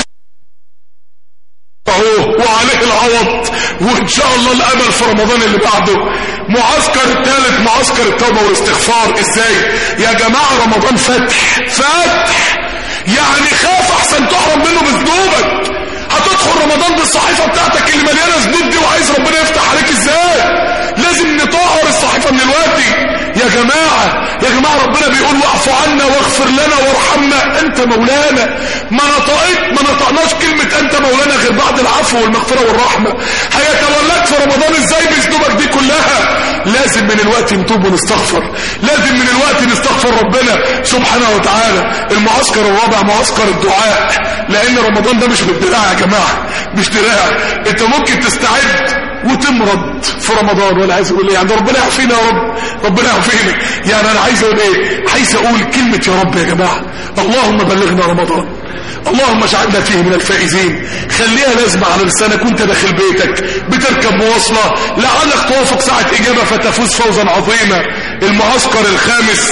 وعليه العوض وان شاء الله الامل في رمضان اللي بعده معسكر الثالث معسكر التوبه والاستغفار ازاي يا جماعه رمضان فتح فتح يعني خاف احسن تحرم منه بذنوبك هتدخل رمضان بالصحيفه بتاعتك اللي مليانه ذنوب دي وعايز ربنا يفتح عليك ازاي لازم نطهر الصحيفه من الوقت يا جماعه يا جماعه ربنا بيقول واعف عنا واغفر لنا وارحمنا انت مولانا ما نطقت ما نطقناش كلمه انت مولانا غير بعد العفو والمغفره والرحمه هيتولاك في رمضان ازاي بذنوبك دي كلها لازم من الوقت نتوب ونستغفر لازم من الوقت نستغفر ربنا سبحانه وتعالى المعسكر الرابع معسكر الدعاء لان رمضان ده مش بالدراع يا جماعه مش دراع انت ممكن تستعد وتمرض في رمضان ولا عايز اقول ايه يعني ربنا يعافينا يا رب ربنا يعافينا يعني انا عايز اقول ايه عايز اقول كلمه يا رب يا جماعه اللهم بلغنا رمضان اللهم اجعلنا فيه من الفائزين خليها لازمة على لسانك وانت داخل بيتك بتركب مواصلة لعلك توافق ساعة اجابة فتفوز فوزا عظيما المعسكر الخامس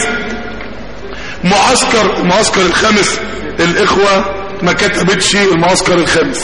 معسكر المعسكر الخامس الاخوة ما كتبتش المعسكر الخامس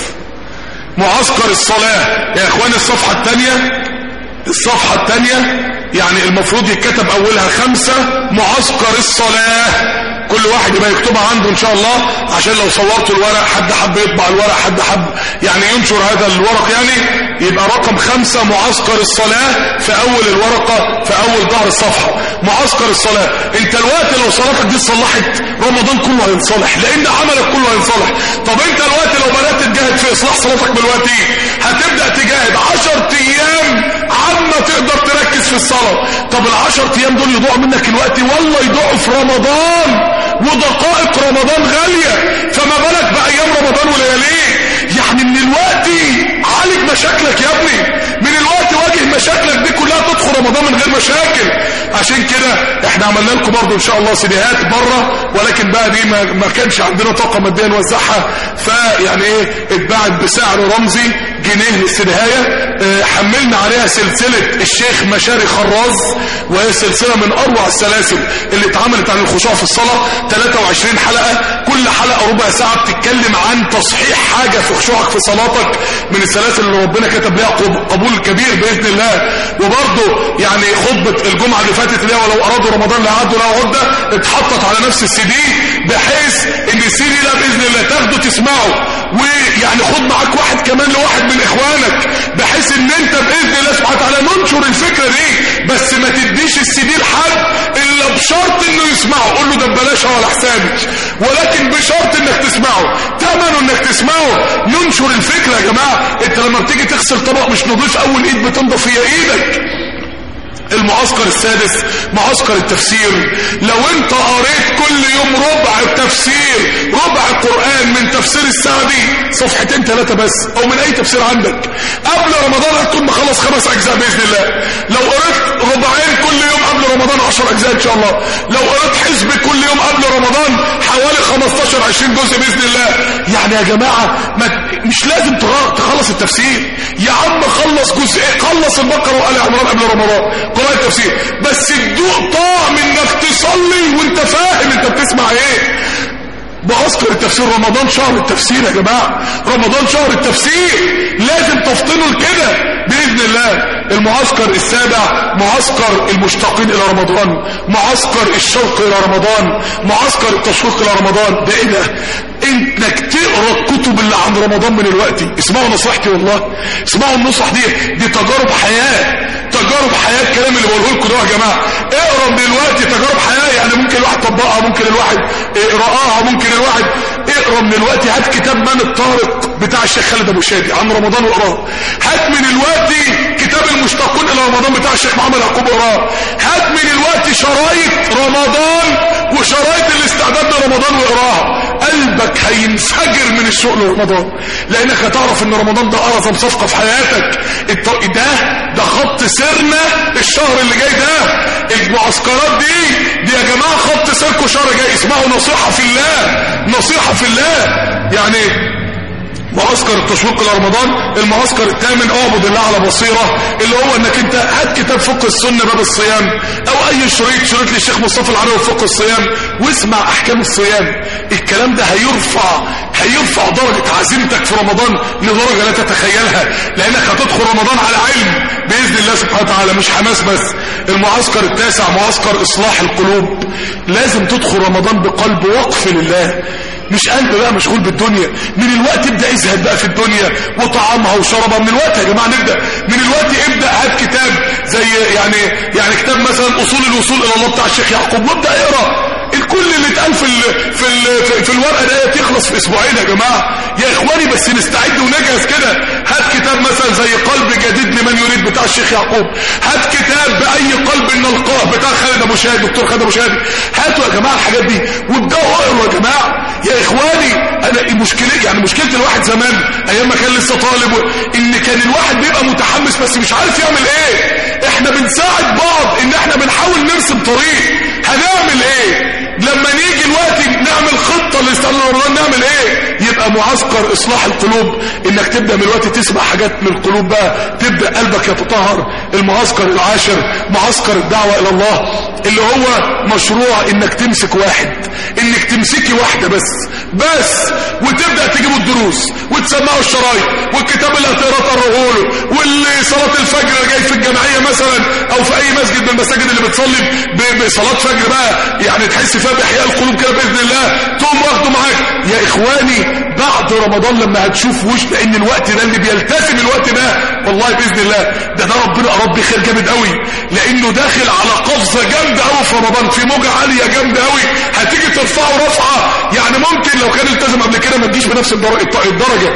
معسكر الصلاة يا اخوان الصفحة الثانية الصفحة الثانية يعني المفروض يتكتب اولها خمسة معسكر الصلاة كل واحد يبقى يكتبها عنده ان شاء الله عشان لو صورت الورق حد حب يطبع الورق حد حب يعني ينشر هذا الورق يعني يبقى رقم خمسة معسكر الصلاة في اول الورقة في اول ظهر الصفحة معسكر الصلاة انت الوقت لو صلاتك دي اتصلحت رمضان كله هينصلح لان عملك كله هينصلح طب انت الوقت لو بدأت تجاهد في اصلاح صلاتك دلوقتي هتبدأ تجاهد عشر ايام عما تقدر تركز في الصلاة طب العشر ايام دول يضيعوا منك الوقت والله يضيعوا في رمضان ودقائق رمضان غالية فما بالك بأيام رمضان ولياليه يعني من الوقت عالج مشاكلك يا ابني من الوقت واجه مشاكلك دي كلها تدخل رمضان من غير مشاكل عشان كده احنا عملنا لكم برضو ان شاء الله سيديهات بره ولكن بقى دي ما, ما كانش عندنا طاقة مادية نوزعها فيعني ايه اتباعت بسعر رمزي جنيه للسدهاية اه حملنا عليها سلسلة الشيخ مشاري خراز وهي سلسلة من اروع السلاسل اللي اتعملت عن الخشوع في الصلاة 23 حلقة كل حلقة ربع ساعة بتتكلم عن تصحيح حاجة في خشوعك في صلاتك من السلاسل اللي ربنا كتب لها قبول كبير بإذن الله وبرضه يعني خطبة الجمعة اللي فاتت اللي ولو أرادوا رمضان لعدوا لها عدة اتحطت على نفس السي دي بحيث ان السي دي ده بإذن الله تاخده تسمعه ويعني خد معاك واحد كمان لواحد من اخوانك بحيث ان انت باذن الله سبحانه وتعالى ننشر الفكره دي بس ما تديش السي دي لحد الا بشرط انه يسمعه قول له ده ببلاش على حسابي ولكن بشرط انك تسمعه ثمنه انك تسمعه ننشر الفكره يا جماعه انت لما بتيجي تغسل طبق مش نضيف اول ايد بتنضف فيها ايدك المعسكر السادس معسكر التفسير لو انت قريت كل يوم ربع التفسير ربع القرآن من تفسير السعدي صفحتين ثلاثة بس او من اي تفسير عندك قبل رمضان هتكون مخلص خمس اجزاء باذن الله لو قريت ربعين كل يوم قبل رمضان عشر اجزاء ان شاء الله لو قريت حزب كل يوم قبل رمضان حوالي 15 20 جزء باذن الله يعني يا جماعة ما مش لازم تخلص التفسير يا عم خلص جزء خلص البقرة وآل عمران قبل رمضان قراءة التفسير بس تدوق طعم انك تصلي وانت فاهم انت بتسمع ايه معسكر التفسير رمضان شهر التفسير يا جماعة رمضان شهر التفسير لازم تفطنوا لكده بإذن الله المعسكر السابع معسكر المشتاقين إلى رمضان معسكر الشوق إلى رمضان معسكر التشويق إلى رمضان ده إيه ده انك تقرا الكتب اللي عن رمضان من الوقت اسمعوا نصيحتي والله اسمعوا النصح دي دي تجارب حياه تجارب حياه الكلام اللي بقوله لكم ده يا جماعه اقرا من الوقت تجارب حياه يعني ممكن الواحد طبقها ممكن الواحد يقراها ممكن الواحد اقرا من الوقت هات كتاب من الطارق بتاع الشيخ خالد ابو شادي عن رمضان واقراه هات من الوقت كتاب المشتاقون الى رمضان بتاع الشيخ محمد يعقوب اقراه هات من الوقت شرايط رمضان وشرايط الاستعداد لرمضان واقراها قلبك هينفجر من الشوق لرمضان لانك هتعرف ان رمضان ده اعظم صفقه في حياتك ده ده خط سيرنا الشهر اللي جاي ده المعسكرات دي دي يا جماعه خط سيركم شهر جاي اسمعوا نصيحه في الله نصيحه في الله يعني معسكر التشويق لرمضان المعسكر الثامن اعبد الله على بصيرة اللي هو انك انت هات كتاب فقه السنة باب الصيام او اي شريط شريط للشيخ مصطفى العلوي فقه الصيام واسمع احكام الصيام الكلام ده هيرفع هيرفع درجة عزيمتك في رمضان لدرجة لا تتخيلها لانك هتدخل رمضان على علم باذن الله سبحانه وتعالى مش حماس بس المعسكر التاسع معسكر اصلاح القلوب لازم تدخل رمضان بقلب وقف لله مش قلب بقى مشغول بالدنيا من الوقت ابدأ ازهد بقى في الدنيا وطعامها وشربها من الوقت يا جماعة نبدأ من الوقت ابدأ هات كتاب زي يعني يعني كتاب مثلا اصول الوصول الى الله بتاع الشيخ يعقوب وابدأ اقرا الكل اللي اتقال في ال في ال في الورقه ديت يخلص في اسبوعين يا جماعه يا اخواني بس نستعد ونجهز كده هات كتاب مثلا زي قلب جديد لمن يريد بتاع الشيخ يعقوب هات كتاب باي قلب نلقاه بتاع خالد ابو شادي دكتور خالد ابو شادي هاتوا يا جماعه الحاجات دي وابداوا اقروا يا جماعه يا اخواني انا المشكله يعني مشكله الواحد زمان ايام ما كان لسه طالب ان كان الواحد بيبقى متحمس بس مش عارف يعمل ايه احنا بنساعد بعض ان احنا بنحاول نرسم طريق هنعمل ايه لما نيجي الوقت نعمل خطة لاستعداد رمضان نعمل ايه يبقى معسكر اصلاح القلوب انك تبدأ من الوقت تسمع حاجات من القلوب بقى تبدأ قلبك يتطهر المعسكر العاشر معسكر الدعوة الى الله اللي هو مشروع انك تمسك واحد انك تمسكي واحدة بس بس وتبدأ تجيبوا الدروس وتسمعوا الشرايط والكتاب اللي هتقراه تقراه له واللي صلاة الفجر اللي جاي في الجمعية مثلا او في اي مسجد من المساجد اللي بتصلي بصلاة فجر بقى يعني تحس فيها بإحياء القلوب كده بإذن الله تقوم واخده معاك يا إخواني بعد رمضان لما هتشوف وش لأن الوقت ده اللي بيلتزم الوقت ده والله بإذن الله ده ده ربنا أراد بيه خير جامد قوي لأنه داخل على قفزة جامدة قوي في رمضان في موجة عالية جامدة قوي هتيجي ترفعه رفعة يعني ممكن لو كان التزم قبل كده ما تجيش بنفس الدرجة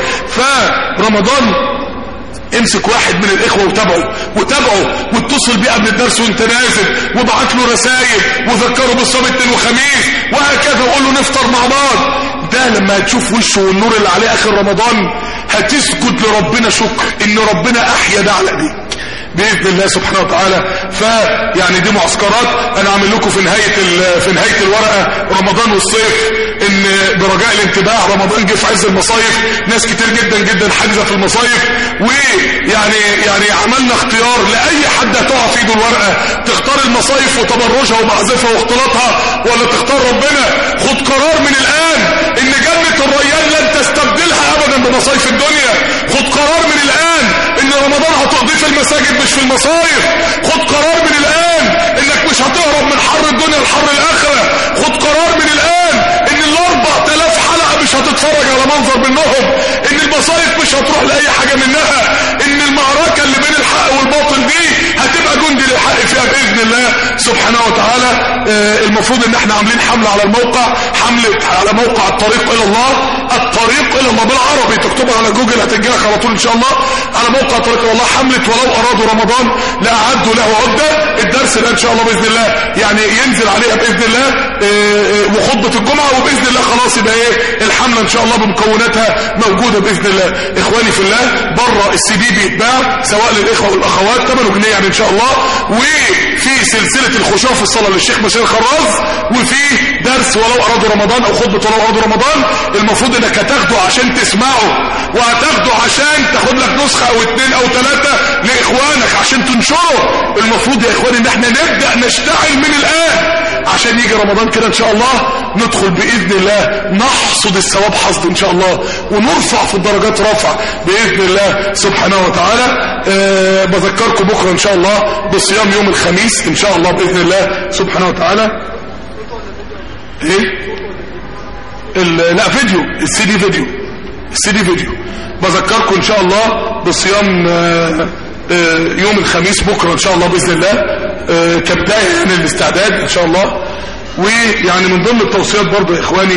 فرمضان امسك واحد من الاخوة وتابعه وتابعه واتصل بيه قبل الدرس وانت نازل وابعت له رسائل وذكره بالصوم الاثنين وخميس وهكذا وقول له نفطر مع بعض ده لما هتشوف وشه والنور اللي عليه اخر رمضان هتسجد لربنا شكر ان ربنا احيا ده على ايديك باذن الله سبحانه وتعالى فيعني دي معسكرات انا عامل لكم في نهايه في نهايه الورقه رمضان والصيف ان برجاء الانتباه رمضان جه في عز المصايف ناس كتير جدا جدا حاجزه في المصايف ويعني يعني عملنا اختيار لاي حد هتقع في ايده الورقه تختار المصايف وتبرجها ومعزفها واختلاطها ولا تختار ربنا خد قرار من الان ان جنه الريان لن تستبدلها ابدا بمصايف الدنيا خد قرار من الان ان رمضان هتقضيه في المساجد مش في المصايف خد قرار من الان انك مش هتهرب من حر الدنيا لحر الاخره خد قرار من الان ان الاربع تلاف حلقه مش هتتفرج على منظر منهم ان المصايف مش هتروح لاي حاجه منها ان المعركه اللي بين الحق والباطل دي هتبقى جندي للحق فيها باذن الله سبحانه وتعالى آه المفروض ان احنا عاملين حمله على الموقع حمله على موقع الطريق الى الله الطريق الى الله بالعربي تكتبها على جوجل هتجيلك على طول ان شاء الله على موقع الطريق الى الله حمله ولو ارادوا رمضان لاعدوا له عده الدرس ده ان شاء الله باذن الله يعني ينزل عليها باذن الله آه وخطبه الجمعه وباذن الله خلاص يبقى ايه الحمله ان شاء الله بمكوناتها موجوده باذن الله اخواني في الله بره السي دي بيتباع سواء للاخوه والاخوات 8 جنيه يعني ان شاء الله وفي سلسله الخشوع في الصلاه للشيخ بشير خراز وفي درس ولو ارادوا رمضان او خطبه ولو ارادوا رمضان المفروض انك هتاخده عشان تسمعه وهتاخده عشان تاخد لك نسخه او اتنين او ثلاثه لاخوانك عشان تنشره المفروض يا اخواني ان احنا نبدا نشتغل من الان عشان يجي رمضان كده ان شاء الله ندخل باذن الله نحصد الثواب حصد ان شاء الله ونرفع في الدرجات رفع باذن الله سبحانه وتعالى أه بذكركم بكره ان شاء الله بصيام يوم الخميس ان شاء الله باذن الله سبحانه وتعالى ايه ال- لا فيديو السي دي فيديو السي دي فيديو بذكركم ان شاء الله بصيام آه، آه، يوم الخميس بكرة ان شاء الله باذن الله آه، كبداية يعني الاستعداد ان شاء الله ويعني من ضمن التوصيات برضو يا اخواني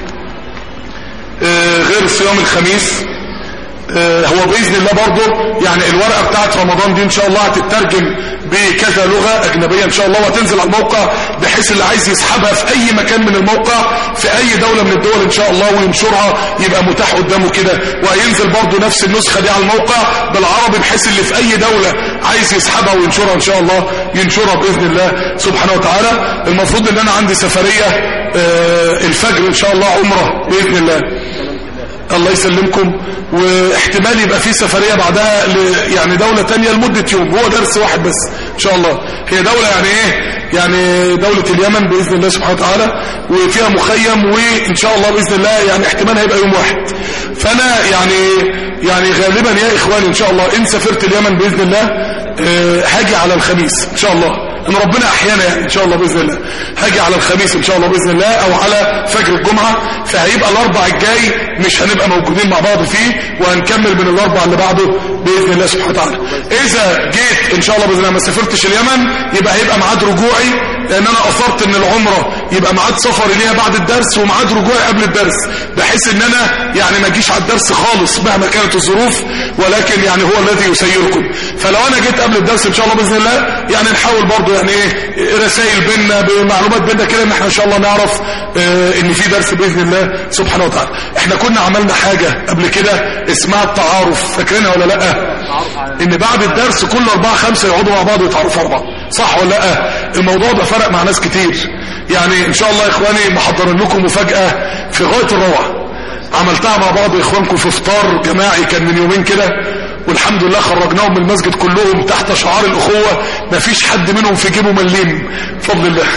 آه، غير صيام الخميس آه، هو باذن الله برضه يعني الورقه بتاعت رمضان دي ان شاء الله هتترجم بكذا لغه اجنبيه ان شاء الله وهتنزل على الموقع بحيث اللي عايز يسحبها في اي مكان من الموقع في اي دوله من الدول ان شاء الله وينشرها يبقى متاح قدامه كده وهينزل برضه نفس النسخه دي على الموقع بالعربي بحيث اللي في اي دوله عايز يسحبها وينشرها ان شاء الله ينشرها باذن الله سبحانه وتعالى المفروض ان انا عندي سفريه آه، الفجر ان شاء الله عمره باذن الله الله يسلمكم واحتمال يبقى في سفرية بعدها ل يعني دولة تانية لمدة يوم هو درس واحد بس ان شاء الله هي دولة يعني ايه يعني دولة اليمن بإذن الله سبحانه وتعالى وفيها مخيم وان شاء الله بإذن الله يعني احتمال هيبقى يوم واحد فانا يعني يعني غالبا يا اخواني ان شاء الله ان سافرت اليمن بإذن الله آه، هاجي على الخميس ان شاء الله ان ربنا احيانا يعني ان شاء الله باذن الله هاجي على الخميس ان شاء الله باذن الله او على فجر الجمعه فهيبقى الاربع الجاي مش هنبقى موجودين مع بعض فيه وهنكمل من الاربع اللي بعده باذن الله سبحانه وتعالى اذا جيت ان شاء الله باذن الله ما سافرتش اليمن يبقى هيبقى ميعاد رجوعي لان انا اثرت ان العمره يبقى ميعاد سفري ليها بعد الدرس وميعاد رجوعي قبل الدرس بحيث ان انا يعني ما اجيش على الدرس خالص مهما كانت الظروف ولكن يعني هو الذي يسيركم فلو انا جيت قبل الدرس ان شاء الله باذن الله يعني نحاول برضو يعني ايه رسائل بينا بمعلومات بينا كده ان احنا ان شاء الله نعرف اه ان في درس باذن الله سبحانه وتعالى احنا كنا عملنا حاجه قبل كده اسمها التعارف فاكرينها ولا لا ان بعد الدرس كل اربعه خمسه يقعدوا مع بعض ويتعرفوا على بعض صح ولا لا الموضوع ده فرق مع ناس كتير يعني ان شاء الله يا اخواني محضرين لكم مفاجاه في غايه الروعه عملتها مع بعض اخوانكم في فطار جماعي كان من يومين كده والحمد لله خرجناهم من المسجد كلهم تحت شعار الاخوه مفيش حد منهم في جيبه مليم بفضل الله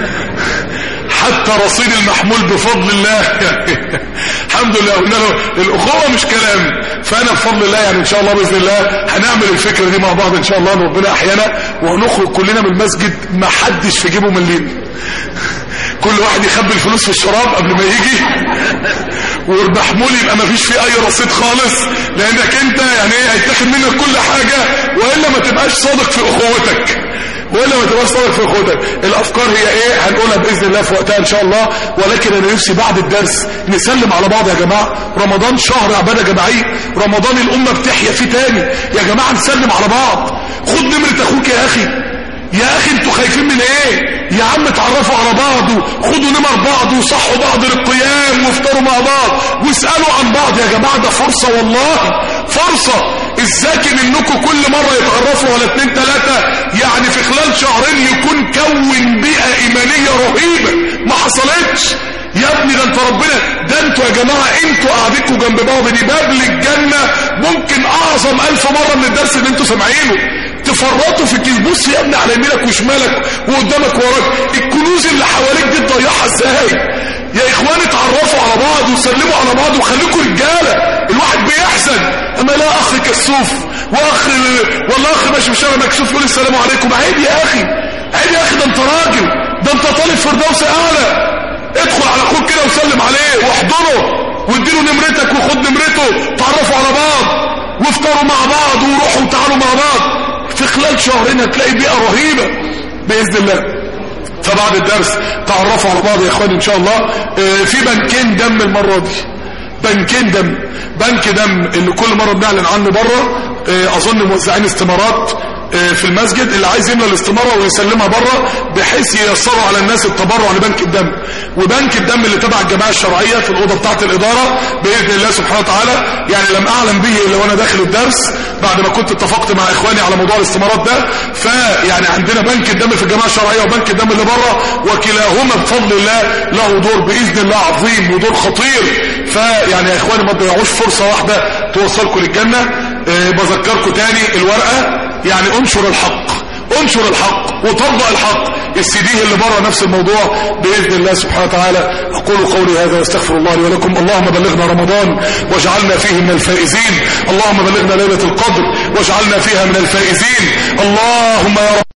حتى رصيد المحمول بفضل الله يعني الحمد لله قلنا له الاخوه مش كلام فانا بفضل الله يعني ان شاء الله باذن الله هنعمل الفكره دي مع بعض ان شاء الله ان ربنا احيانا وهنخرج كلنا من المسجد ما حدش في جيبه مليم كل واحد يخبي الفلوس في الشراب قبل ما يجي والمحمول يبقى ما فيش فيه اي رصيد خالص لانك انت يعني ايه هيتاخد منك كل حاجه والا ما تبقاش صادق في اخوتك ولا ما تبقاش صادق في اخوتك الافكار هي ايه هنقولها باذن الله في وقتها ان شاء الله ولكن انا نفسي بعد الدرس نسلم على بعض يا جماعه رمضان شهر عباده جماعيه رمضان الامه بتحيا فيه تاني يا جماعه نسلم على بعض خد نمره اخوك يا اخي يا اخي انتوا خايفين من ايه يا عم اتعرفوا على بعض خدوا نمر بعض وصحوا بعض للقيام وافطروا مع بعض واسالوا عن بعض يا جماعه ده فرصه والله فرصه ازاي منكم كل مره يتعرفوا على اتنين تلاته يعني في خلال شهرين يكون كون بيئه ايمانيه رهيبه ما حصلتش يا ابني ده انت ربنا ده انتوا يا جماعه انتوا قاعدينكم جنب بعض دي باب للجنه ممكن اعظم الف مره من الدرس اللي انتوا سامعينه تفرطوا في الكيس بص يا ابني على يمينك وشمالك وقدامك وراك الكنوز اللي حواليك دي تضيعها ازاي يا اخوان اتعرفوا على بعض وسلموا على بعض وخليكم رجاله الواحد بيحزن اما لا اخ كسوف واخ والله اخ ماشي في الشارع مكسوف يقول السلام عليكم عيب يا اخي عيب يا اخي ده انت راجل ده انت طالب فردوس اعلى ادخل على اخوك كده وسلم عليه واحضره واديله نمرتك وخد نمرته تعرفوا على بعض وافطروا مع بعض وروحوا وتعالوا مع بعض في خلال شهرين هتلاقي بيئة رهيبة بإذن الله فبعد الدرس تعرفوا على بعض يا اخواني ان شاء الله اه في بنكين دم المرة دي بنكين دم بنك دم اللي كل مرة بنعلن عنه بره اه اظن موزعين استمارات في المسجد اللي عايز يملى الاستمارة ويسلمها بره بحيث ييسروا على الناس التبرع لبنك الدم وبنك الدم اللي تبع الجماعة الشرعية في الأوضة بتاعة الإدارة بإذن الله سبحانه وتعالى يعني لم أعلم به إلا وأنا داخل الدرس بعد ما كنت اتفقت مع إخواني على موضوع الاستمارات ده فيعني عندنا بنك الدم في الجماعة الشرعية وبنك الدم اللي بره وكلاهما بفضل الله له دور بإذن الله عظيم ودور خطير فيعني يا إخواني ما تضيعوش فرصة واحدة توصلكم للجنة أه بذكركم تاني الورقة يعني انشر الحق انشر الحق وطبق الحق السي دي اللي بره نفس الموضوع باذن الله سبحانه وتعالى اقول قولي هذا واستغفر الله لي ولكم اللهم بلغنا رمضان واجعلنا فيه من الفائزين اللهم بلغنا ليله القدر واجعلنا فيها من الفائزين اللهم يا رب